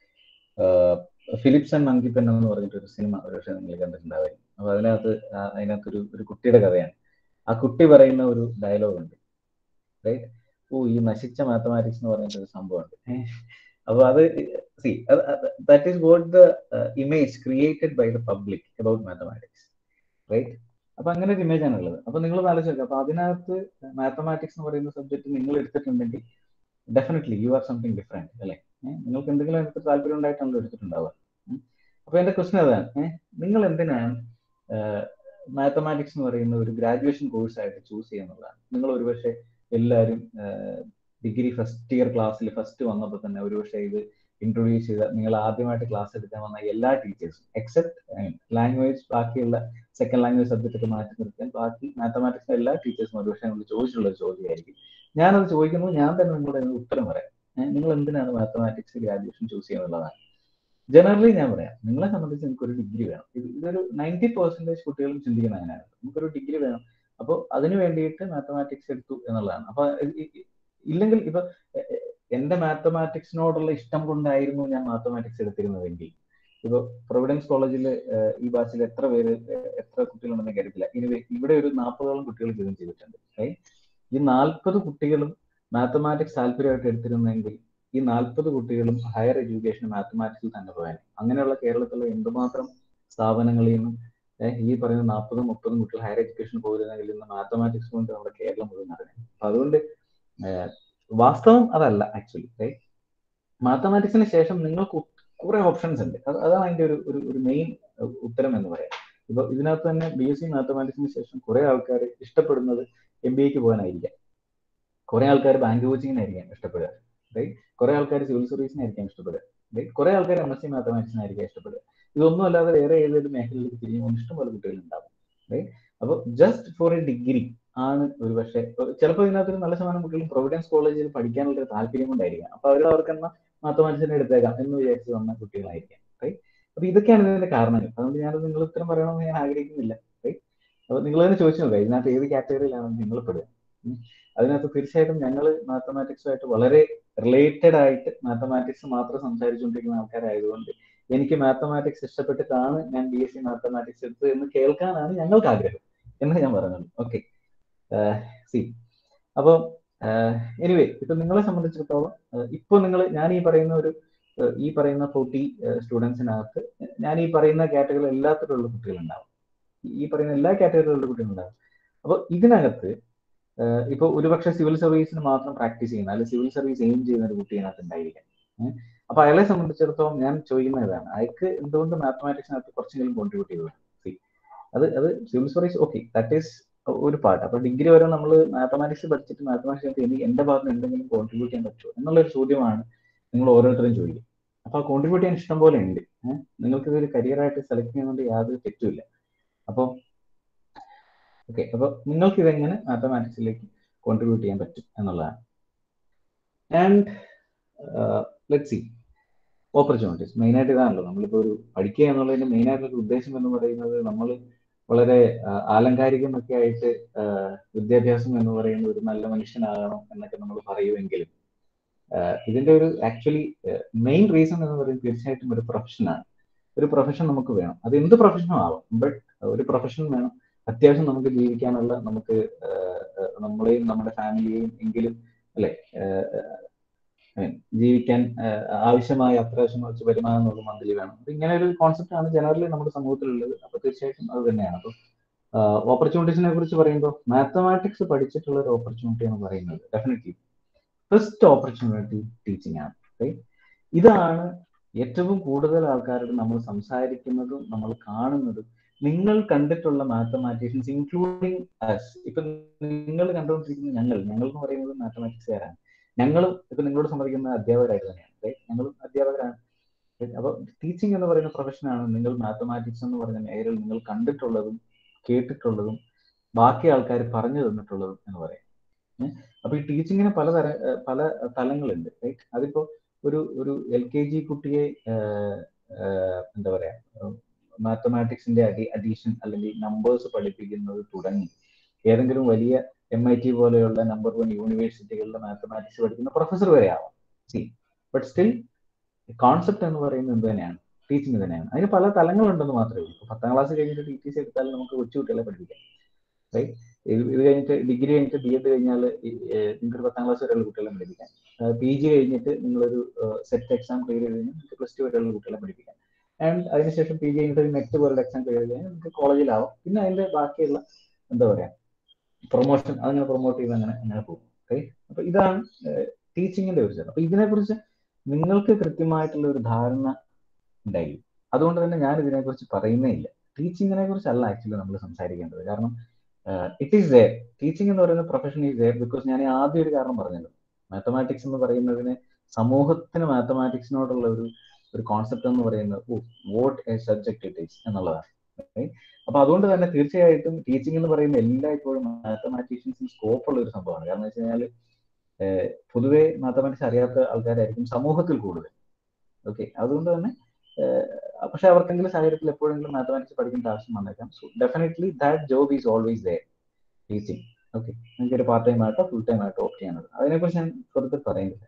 ഫിലിപ്സ് ആൻഡ് മങ്കിപ്പൻ എന്ന് പറഞ്ഞിട്ട് ഒരു സിനിമ ഒരുപക്ഷെ നിങ്ങൾ കണ്ടിട്ടുണ്ടാവും അപ്പൊ അതിനകത്ത് അതിനകത്തൊരു ഒരു കുട്ടിയുടെ കഥയാണ് ആ കുട്ടി പറയുന്ന ഒരു ഡയലോഗ് ഉണ്ട് റൈറ്റ് ഓ ഈ നശിച്ച മാത്തമാറ്റിക്സ് എന്ന് പറഞ്ഞിട്ട് ഒരു സംഭവമുണ്ട് അപ്പൊ അത് see that is what the image created by the public about mathematics right അപ്പൊ അങ്ങനെ ഒരു ഇമേജ് ആണ് ഉള്ളത് അപ്പൊ നിങ്ങൾ ആലോചിക്കുക അപ്പൊ അതിനകത്ത് മാത്തമാറ്റിക്സ് എന്ന് പറയുന്ന സബ്ജക്ട് നിങ്ങൾ എടുത്തിട്ടുണ്ടെങ്കിൽ definitely you are something different അല്ലെ നിങ്ങൾക്ക് എന്തെങ്കിലും അതിനകത്ത് താല്പര്യം ഉണ്ടായിട്ടാണല്ലോ എടുത്തിട്ടുണ്ടാവുക അപ്പൊ എന്റെ ക്വസ്റ്റൻ അതാണ് നിങ്ങൾ എന്തിനാണ് മാത്തമാറ്റിക്സ് എന്ന് പറയുന്ന ഒരു ഗ്രാജുവേഷൻ കോഴ്സ് ആയിട്ട് ചൂസ് ചെയ്യുന്നതാണ് നിങ്ങൾ ഒരുപക്ഷെ എല്ലാവരും ഡിഗ്രി ഫസ്റ്റ് ഇയർ ക്ലാസ്സിൽ ഫസ്റ്റ് വന്നപ്പോൾ തന്നെ ഒരുപക്ഷെ ഇത് ഇൻട്രൊഡ്യൂസ് ചെയ്ത നിങ്ങൾ ആദ്യമായിട്ട് ക്ലാസ് എടുക്കാൻ വന്ന എല്ലാ ടീച്ചേഴ്സും എക്സെപ്റ്റ് ലാംഗ്വേജ് ബാക്കിയുള്ള സെക്കൻഡ് ലാംഗ്വേജ് സബ്ജക്റ്റ് ഒക്കെ മാറ്റി നിർത്താൻ ബാക്കി മാത്തമാറ്റിക്സ് എല്ലാ ടീച്ചേഴ്സും ഒരുപക്ഷെ നമ്മൾ ചോദിച്ചിട്ടുള്ള ഒരു ചോദ്യമായിരിക്കും ഞാനത് ചോദിക്കുമ്പോൾ ഞാൻ തന്നെ നിങ്ങളുടെ ഉത്തരം പറയാം നിങ്ങൾ എന്തിനാണ് മാത്തമാറ്റിക്സ് ഗ്രാജുവേഷൻ ചൂസ് ചെയ്യുന്നുള്ളതാണ് ജനറലി ഞാൻ പറയാം നിങ്ങളെ സംബന്ധിച്ച് നിങ്ങൾക്ക് ഒരു ഡിഗ്രി വേണം ഇതൊരു നയൻറ്റി പെർസെന്റേജ് കുട്ടികളും ചിന്തിക്കുന്ന അങ്ങനെയാണ് നമുക്കൊരു ഡിഗ്രി വേണം അപ്പോൾ അതിന് വേണ്ടിയിട്ട് മാത്തമാറ്റിക്സ് എടുത്തു എന്നുള്ളതാണ് അപ്പൊ ഇല്ലെങ്കിൽ ഇപ്പൊ എന്റെ മാത്തമാറ്റിക്സിനോടുള്ള ഇഷ്ടം കൊണ്ടായിരുന്നു ഞാൻ മാത്തമാറ്റിക്സ് എടുത്തിരുന്നതെങ്കിൽ ഇപ്പൊ പ്രൊവിഡൻസ് കോളേജിൽ ഈ ബാച്ചിൽ എത്ര പേര് എത്ര കുട്ടികളുണ്ടെന്ന് കരുതില്ല ഇനി ഇവിടെ ഒരു നാൽപ്പതോളം കുട്ടികൾ ജോയിൻ ചെയ്തിട്ടുണ്ട് ഈ നാൽപ്പത് കുട്ടികളും മാത്തമാറ്റിക്സ് താല്പര്യമായിട്ട് എടുത്തിരുന്നെങ്കിൽ ഈ നാൽപ്പത് കുട്ടികളും ഹയർ എഡ്യൂക്കേഷൻ മാത്തമാറ്റിക്സിൽ തന്നെ പോയാൽ അങ്ങനെയുള്ള കേരളത്തിലെ എന്തുമാത്രം സ്ഥാപനങ്ങളിൽ നിന്നും ഈ പറയുന്ന നാൽപ്പതും മുപ്പതും കുട്ടികൾ ഹയർ എഡ്യൂക്കേഷൻ പോയിരുന്നെങ്കിൽ ഇന്ന് മാത്തമാറ്റിക്സ് കൊണ്ട് നമ്മുടെ കേരളം മുഴുവൻ അറിയാം അപ്പൊ അതുകൊണ്ട് വാസ്തവം അതല്ല ആക്ച്വലി റൈറ്റ് മാത്തമാറ്റിക്സിന് ശേഷം നിങ്ങൾക്ക് കുറെ ഓപ്ഷൻസ് ഉണ്ട് അതാണ് അതിന്റെ ഒരു ഒരു ഒരു മെയിൻ ഉത്തരം എന്ന് പറയാം ഇപ്പൊ ഇതിനകത്ത് തന്നെ ബി എസ് സി മാത്തമാറ്റിക്സിന് ശേഷം കുറെ ആൾക്കാർ ഇഷ്ടപ്പെടുന്നത് എം ബി എക്ക് പോകാനായിരിക്കാം കുറെ ആൾക്കാർ ബാങ്ക് കോച്ചിങ്ങിനായിരിക്കാം ഇഷ്ടപ്പെടുക റൈറ്റ് കുറെ ആൾക്കാർ സിവിൽ സർവീസിനായിരിക്കാം ഇഷ്ടപ്പെടുക റൈറ്റ് കുറെ ആൾക്കാർ എം എസ് സി മാത്തമാറ്റിക്സിനായിരിക്കാം ഇഷ്ടപ്പെടുക ഇതൊന്നും അല്ലാതെ വേറെ ഏതെങ്കിലും മേഖലയിലേക്ക് തിരിഞ്ഞു കൊണ്ട് ഇഷ്ടംപോലെ കുട്ടികൾ ഉണ്ടാവും റൈറ്റ് അപ്പോൾ ജസ്റ്റ് ഫോർ എ ഡിഗ്രി ആണ് ഒരു പക്ഷേ ചിലപ്പോൾ ഇതിനകത്തൊരു നല്ല ശതമാനം കുട്ടികളും പ്രൊവിഡൻസ് കോളേജിൽ പഠിക്കാനുള്ള ഒരു താല്പര്യം കൊണ്ടായിരിക്കാം അപ്പൊ അവർ അവർക്ക് എന്നാ മാത്തമാറ്റിക്സിനെ എടുത്തേക്കാം എന്ന് വിചാരിച്ച് വന്ന കുട്ടികളായിരിക്കാം റൈറ്റ് അപ്പൊ ഇതൊക്കെയാണ് ഇതിന്റെ കാരണങ്ങൾ അതുകൊണ്ട് ഞാനത് നിങ്ങൾ ഉത്തരം പറയണമെന്ന് ഞാൻ ആഗ്രഹിക്കുന്നില്ല റൈറ്റ് അപ്പൊ നിങ്ങൾ തന്നെ ചോദിച്ചു നോക്കാം ഇതിനകത്ത് ഏത് കാറ്റഗറിയിലാണ് നിങ്ങൾ പെടുക അതിനകത്ത് തീർച്ചയായിട്ടും ഞങ്ങൾ മാത്തമാറ്റിക്സുമായിട്ട് വളരെ റിലേറ്റഡ് ആയിട്ട് മാത്തമാറ്റിക്സ് മാത്രം സംസാരിച്ചുകൊണ്ടിരിക്കുന്ന ആൾക്കാരായതുകൊണ്ട് എനിക്ക് മാത്തമാറ്റിക്സ് ഇഷ്ടപ്പെട്ടിട്ടാണ് ഞാൻ ബി എസ് സി മാത്തമാറ്റിക്സ് എടുത്തത് എന്ന് കേൾക്കാനാണ് ഞങ്ങൾക്ക് ആഗ്രഹം എന്ന് ഞാൻ പറഞ്ഞത് ഓക്കെ സി അപ്പോൾ എനിവേ ഇപ്പൊ നിങ്ങളെ സംബന്ധിച്ചിടത്തോളം ഇപ്പൊ നിങ്ങൾ ഞാൻ ഈ പറയുന്ന ഒരു ഈ പറയുന്ന ഫോർട്ടി സ്റ്റുഡൻസിനകത്ത് ഞാൻ ഈ പറയുന്ന കാറ്റഗറി എല്ലാത്തിലുള്ള കുട്ടികളുണ്ടാവും ഈ പറയുന്ന എല്ലാ കാറ്റഗറിയിലുള്ള കുട്ടികളുണ്ടാവും അപ്പോൾ ഇതിനകത്ത് ഇപ്പൊ ഒരുപക്ഷെ സിവിൽ സർവീസിന് മാത്രം പ്രാക്ടീസ് ചെയ്യുന്ന അല്ലെങ്കിൽ സിവിൽ സർവീസ് എയിം ചെയ്യുന്ന ഒരു കുട്ടി അതിനകത്ത് ഉണ്ടായിരിക്കാം അപ്പൊ അയാളെ സംബന്ധിച്ചിടത്തോളം ഞാൻ ചോദിക്കുന്ന ഇതാണ് അയാൾക്ക് എന്തുകൊണ്ട് മാത്തമാറ്റിക്സിനകത്ത് കുറച്ചെങ്കിലും കോൺട്രിബ്യൂട്ട് ചെയ്തു സി അത് അത് civil service okay that is ഒരു പാർട്ട് അപ്പൊ ഡിഗ്രി വരെ നമ്മൾ മാത്തമാറ്റിക്സ് പഠിച്ചിട്ട് മാത്തമാറ്റിക്സ് എനിക്ക് എന്റെ ഭാഗത്ത് എന്തെങ്കിലും കോൺട്രിബ്യൂട്ട് ചെയ്യാൻ പറ്റുമോ എന്നുള്ളൊരു ചോദ്യമാണ് നിങ്ങൾ ഓരോരുത്തരും ചോദിക്കുക അപ്പൊ ആ കോൺട്രിബ്യൂട്ട് ചെയ്യാൻ ഇഷ്ടം പോലെ ഉണ്ട് നിങ്ങൾക്ക് ഇതൊരു കരിയർ ആയിട്ട് സെലക്ട് ചെയ്യുന്നതുകൊണ്ട് യാതൊരു തെറ്റുമില്ല അപ്പോൾ ഓക്കെ അപ്പൊ നിങ്ങൾക്ക് ഇതെങ്ങനെ മാത്തമാറ്റിക്സിലേക്ക് കോൺട്രിബ്യൂട്ട് ചെയ്യാൻ പറ്റും എന്നുള്ളതാണ് and let see opportunities main ആയിട്ട് ഇതാണല്ലോ നമ്മളിപ്പോ ഒരു പഠിക്കുക എന്നുള്ളതിന്റെ മെയിൻ ആയിട്ടുള്ള ഉദ്ദേശം എന്ന് പറയുന്നത് നമ്മൾ വളരെ ആലങ്കാരികമൊക്കെ ആയിട്ട് വിദ്യാഭ്യാസം എന്ന് പറയുന്ന ഒരു നല്ല മനുഷ്യനാകണം എന്നൊക്കെ നമ്മൾ പറയുമെങ്കിലും ഇതിന്റെ ഒരു ആക്ച്വലി മെയിൻ റീസൺ എന്ന് പറയുന്നത് തീർച്ചയായിട്ടും ഒരു പ്രൊഫഷനാണ് ഒരു പ്രൊഫഷൻ നമുക്ക് വേണം അത് എന്ത് പ്രൊഫഷനും ആവാം ബട്ട് ഒരു പ്രൊഫഷൻ വേണം അത്യാവശ്യം നമുക്ക് ജീവിക്കാനുള്ള നമുക്ക് നമ്മളെയും നമ്മുടെ ഫാമിലിയെയും എങ്കിലും അല്ലെ ജീവിക്കാൻ ആവശ്യമായ അത്യാവശ്യം കുറച്ച് വരുമാനം നമുക്ക് മന്ത്ലി വേണം അപ്പൊ ഇങ്ങനെ ഒരു കോൺസെപ്റ്റ് ആണ് ജനറലി നമ്മുടെ സമൂഹത്തിലുള്ളത് അപ്പൊ തീർച്ചയായിട്ടും അത് തന്നെയാണ് അപ്പൊ ഓപ്പർച്യൂണിറ്റീസിനെ കുറിച്ച് പറയുമ്പോൾ മാത്തമാറ്റിക്സ് പഠിച്ചിട്ടുള്ള ഒരു ഓപ്പർച്യൂണിറ്റി എന്ന് പറയുന്നത് ഡെഫിനറ്റ്ലി ഫസ്റ്റ് ഓപ്പർച്യൂണിറ്റി ടീച്ചിങ് ആണ് ഇതാണ് ഏറ്റവും കൂടുതൽ ആൾക്കാരോട് നമ്മൾ സംസാരിക്കുന്നതും നമ്മൾ കാണുന്നതും നിങ്ങൾ കണ്ടിട്ടുള്ള മാത്തമാറ്റീഷ്യൻസ് ഇൻക്ലൂഡിങ് അസ് ഇപ്പൊ നിങ്ങൾ കണ്ടുകൊണ്ടിരിക്കുന്ന ഞങ്ങൾ ഞങ്ങൾ എന്ന് പറയുന്നത് മാത്തമാറ്റിക്സുകാരാണ് ഞങ്ങളും ഇപ്പൊ നിങ്ങളോട് സംബന്ധിക്കുന്ന അധ്യാപകരായിട്ട് തന്നെയാണ് ഞങ്ങളും അധ്യാപകരാണ് അപ്പോൾ ടീച്ചിങ് എന്ന് പറയുന്ന പ്രൊഫഷനാണ് നിങ്ങൾ മാത്തമാറ്റിക്സ് എന്ന് പറയുന്ന മേഖലയിൽ നിങ്ങൾ കണ്ടിട്ടുള്ളതും കേട്ടിട്ടുള്ളതും ബാക്കി ആൾക്കാർ പറഞ്ഞു തന്നിട്ടുള്ളതും എന്ന് പറയാം ഏഹ് അപ്പൊ ഈ ടീച്ചിങ്ങിന് പല തര ഏഹ് പല തലങ്ങളുണ്ട് റൈറ്റ് അതിപ്പോ ഒരു ഒരു എൽ കെ ജി കുട്ടിയെ ഏഹ് ഏഹ് എന്താ പറയാ മാത്തമാറ്റിക്സിന്റെ അഡി അഡീഷൻ അല്ലെങ്കിൽ നമ്പേഴ്സ് പഠിപ്പിക്കുന്നത് തുടങ്ങി ഏതെങ്കിലും വലിയ എം ഐ ടി പോലെയുള്ള നമ്പർ വൺ യൂണിവേഴ്സിറ്റികളിലെ മാത്തമാറ്റിക്സ് പഠിക്കുന്ന പ്രൊഫസർ വരെ ആവാം സി ബട്ട് സ്റ്റിൽ കോൺസെപ്റ്റ് എന്ന് പറയുന്നത് എന്ത് തന്നെയാണ് ടീച്ചിങ് തന്നെയാണ് അതിന് പല തലങ്ങളുണ്ടെന്ന് മാത്രമേ ഉള്ളൂ ഇപ്പൊ പത്താം ക്ലാസ് കഴിഞ്ഞിട്ട് ടി ടി സി എടുത്താൽ നമുക്ക് കൊച്ചുകുട്ടികളെ പഠിപ്പിക്കാം റൈറ്റ് ഇത് ഇത് കഴിഞ്ഞിട്ട് ഡിഗ്രി കഴിഞ്ഞിട്ട് ബി എഡ് കഴിഞ്ഞാൽ നിങ്ങൾക്ക് പത്താം ക്ലാസ് വരെയുള്ള കുട്ടികളെ പഠിപ്പിക്കാം പി ജി കഴിഞ്ഞിട്ട് നിങ്ങളൊരു സെറ്റ് എക്സാം ക്ലിയർ ചെയ്ത് കഴിഞ്ഞാൽ നിങ്ങൾക്ക് പ്ലസ് ടു വരെയുള്ള കുട്ടികളെ പഠിപ്പിക്കാം ആൻഡ് അതിനുശേഷം പി ജി കഴിഞ്ഞിട്ട് നെറ്റ് പോലുള്ള എക്സാം ക്ലിയർ ചെയ്ത് കഴിഞ്ഞാൽ നിങ്ങൾക്ക് കോളേജിലാവും പിന്നെ അതിന്റെ ബാക്കിയുള്ള എന്താ പറയാ പ്രൊമോഷൻ അങ്ങനെ പ്രൊമോട്ട് ചെയ്ത് അങ്ങനെ അങ്ങനെ പോകും റൈറ്റ് അപ്പൊ ഇതാണ് ടീച്ചിങ്ങിന്റെ ഒരു സ്ഥലം അപ്പൊ ഇതിനെക്കുറിച്ച് നിങ്ങൾക്ക് കൃത്യമായിട്ടുള്ള ഒരു ധാരണ ഉണ്ടായി അതുകൊണ്ട് തന്നെ ഞാൻ ഇതിനെക്കുറിച്ച് പറയുന്നേ ഇല്ല ടീച്ചിങ്ങിനെ കുറിച്ചല്ല ആക്ച്വലി നമ്മൾ സംസാരിക്കേണ്ടത് കാരണം ഇറ്റ് ഈസ് ദയർ ടീച്ചിങ് എന്ന് പറയുന്ന പ്രൊഫഷൻ ഈസ് ദയർ ബിക്കോസ് ഞാൻ ആദ്യം ഒരു കാരണം പറഞ്ഞല്ലോ മാത്തമാറ്റിക്സ് എന്ന് പറയുന്നതിന് സമൂഹത്തിന് മാത്തമാറ്റിക്സിനോടുള്ള ഒരു ഒരു കോൺസെപ്റ്റ് എന്ന് പറയുന്നത് oh what a subject it is എന്നുള്ളതാണ് അപ്പൊ അതുകൊണ്ട് തന്നെ തീർച്ചയായിട്ടും ടീച്ചിങ് എന്ന് പറയുന്ന എല്ലായ്പ്പോഴും മാത്തമാറ്റീഷ്യൻസിന് സ്കോപ്പ് ഉള്ള ഒരു സംഭവമാണ് കാരണം വെച്ച് കഴിഞ്ഞാൽ പൊതുവെ മാത്തമാറ്റിക്സ് അറിയാത്ത ആൾക്കാരായിരിക്കും സമൂഹത്തിൽ കൂടുതൽ ഓക്കെ അതുകൊണ്ട് തന്നെ പക്ഷെ അവർക്കെങ്കിലും സാഹചര്യത്തിൽ എപ്പോഴെങ്കിലും മാത്തമാറ്റിക്സ് പഠിക്കേണ്ട ആവശ്യം വന്നേക്കാം so definitely that job is always there teaching okay നിങ്ങൾക്ക് ഒരു പാർട്ട് ടൈം ആയിട്ടോ ഫുൾ ടൈം ആയിട്ടോ ഓപ്റ്റ് ചെയ്യാനുള്ളത് അതിനെക്കുറിച്ച് ഞാൻ വെറുതെ പറയുന്നില്ല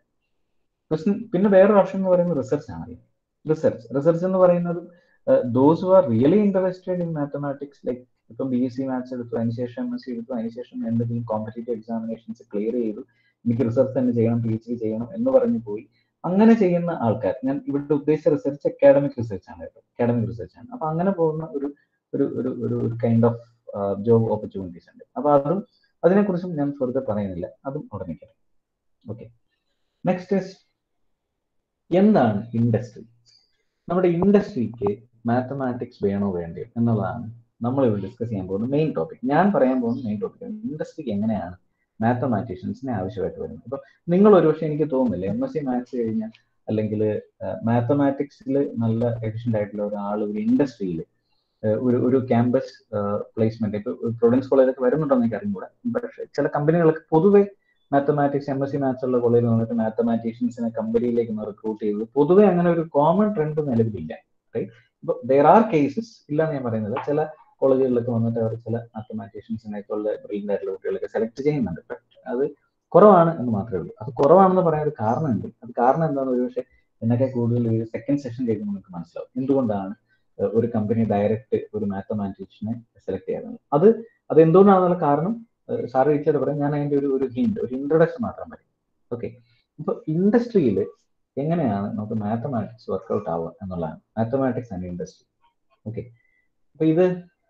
പിന്നെ വേറൊരു ഓപ്ഷൻ എന്ന് പറയുന്നത് റിസർച്ച് ആണ് റിസർച്ച് റിസർച്ച് എന്ന് പറയുന്നത് those who are really interested in mathematics like ഇപ്പം ബി എസ് സി മാത്സ് എടുത്തു അതിനുശേഷം എം എസ് സി എടുത്തു അതിനുശേഷം എന്തെങ്കിലും കോമ്പറ്റേറ്റീവ് എക്സാമിനേഷൻസ് ക്ലിയർ ചെയ്തു എനിക്ക് റിസർച്ച് തന്നെ ചെയ്യണം പി എച്ച് ഡി ചെയ്യണം എന്ന് പറഞ്ഞു പോയി അങ്ങനെ ചെയ്യുന്ന ആൾക്കാർ ഞാൻ ഇവിടെ ഉദ്ദേശിച്ച റിസർച്ച് അക്കാഡമിക് റിസർച്ച് ആണ് കേട്ടോ അക്കാഡമിക് റിസർച്ച് ആണ് അപ്പൊ അങ്ങനെ പോകുന്ന ഒരു ഒരു ഒരു ഒരു ഒരു കൈൻഡ് ഓഫ് ജോബ് ഓപ്പർച്യൂണിറ്റീസ് ഉണ്ട് അപ്പൊ അതും അതിനെക്കുറിച്ചും ഞാൻ വെറുതെ പറയുന്നില്ല അതും ഓർമ്മിക്കണം ഓക്കെ നെക്സ്റ്റ് ഇസ് എന്താണ് ഇൻഡസ്ട്രി നമ്മുടെ ഇൻഡസ്ട്രിക്ക് മാത്തമാറ്റിക്സ് വേണോ വേണ്ടയോ എന്നുള്ളതാണ് നമ്മൾ ഇവിടെ ഡിസ്കസ് ചെയ്യാൻ പോകുന്ന മെയിൻ ടോപ്പിക് ഞാൻ പറയാൻ പോകുന്ന മെയിൻ ടോപ്പിക് ഇൻഡസ്ട്രിക്ക് എങ്ങനെയാണ് മാത്തമാറ്റീഷ്യൻസിനെ ആവശ്യമായിട്ട് വരുന്നത് ഇപ്പൊ നിങ്ങൾ ഒരുപക്ഷെ എനിക്ക് തോന്നുന്നില്ല എം എസ് സി മാത്സ് കഴിഞ്ഞാൽ അല്ലെങ്കിൽ മാത്തമാറ്റിക്സിൽ നല്ല എഫിഷ്യൻ്റ് ആയിട്ടുള്ള ഒരാൾ ഒരു ഇൻഡസ്ട്രിയിൽ ഒരു ഒരു ക്യാമ്പസ് പ്ലേസ്മെന്റ് ഇപ്പൊ പ്രൊഡൻസ് കോളേജൊക്കെ വരുന്നുണ്ടോ എന്ന് എനിക്ക് അറിഞ്ഞുകൂടാ പക്ഷേ ചില കമ്പനികളൊക്കെ പൊതുവെ mathematics M S C maths ഉള്ള കോളേജിൽ വന്നിട്ട് മാത്തമാറ്റീഷ്യൻസിനെ കമ്പനിയിലേക്ക് റിക്രൂട്ട് ചെയ്തത് പൊതുവെ അങ്ങനെ ഒരു കോമൺ ട്രെൻഡ് നിലവിലില്ല റൈറ്റ് ഇപ്പൊ ദർ ആർ കേസസ് ഇല്ല എന്ന് ഞാൻ പറയുന്നില്ല ചില കോളേജുകളിലൊക്കെ വന്നിട്ട് അവർ ചില മാത്തമാറ്റീഷ്യൻസിനെയൊക്കെ ഉള്ള ബ്രില്യൻ്റ് ആയിട്ടുള്ള കുട്ടികളൊക്കെ സെലക്ട് ചെയ്യുന്നുണ്ട് ബട്ട് അത് കുറവാണ് എന്ന് മാത്രമേ ഉള്ളൂ അത് കുറവാണെന്ന് പറയാൻ ഒരു കാരണമുണ്ട് അത് കാരണം എന്താണെന്ന് ഒരുപക്ഷെ എന്നൊക്കെ കൂടുതൽ ഒരു സെക്കൻഡ് സെഷൻ കേൾക്കുമ്പോൾ നമുക്ക് മനസ്സിലാവും എന്തുകൊണ്ടാണ് ഒരു കമ്പനി ഡയറക്റ്റ് ഒരു മാത്തമാറ്റീഷ്യനെ സെലക്ട് ചെയ്യുന്നത് അത് അത് എന്തുകൊണ്ടാണെന്നുള്ള കാരണം സാർ ടീച്ചർ പറയാം ഞാൻ അതിന്റെ ഒരു ഒരു ഹിന്റ് ഒരു ഇൻട്രൊഡക്ഷൻ മാത്രം മതി ഓക്കെ ഇപ്പൊ ഇൻഡസ്ട്രിയിൽ എങ്ങനെയാണ് നമുക്ക് മാത്തമാറ്റിക്സ് വർക്ക്ഔട്ട് ആവുക എന്നുള്ളതാണ് മാത്തമാറ്റിക്സ് ആൻഡ് ഇൻഡസ്ട്രി ഓക്കെ അപ്പൊ ഇത്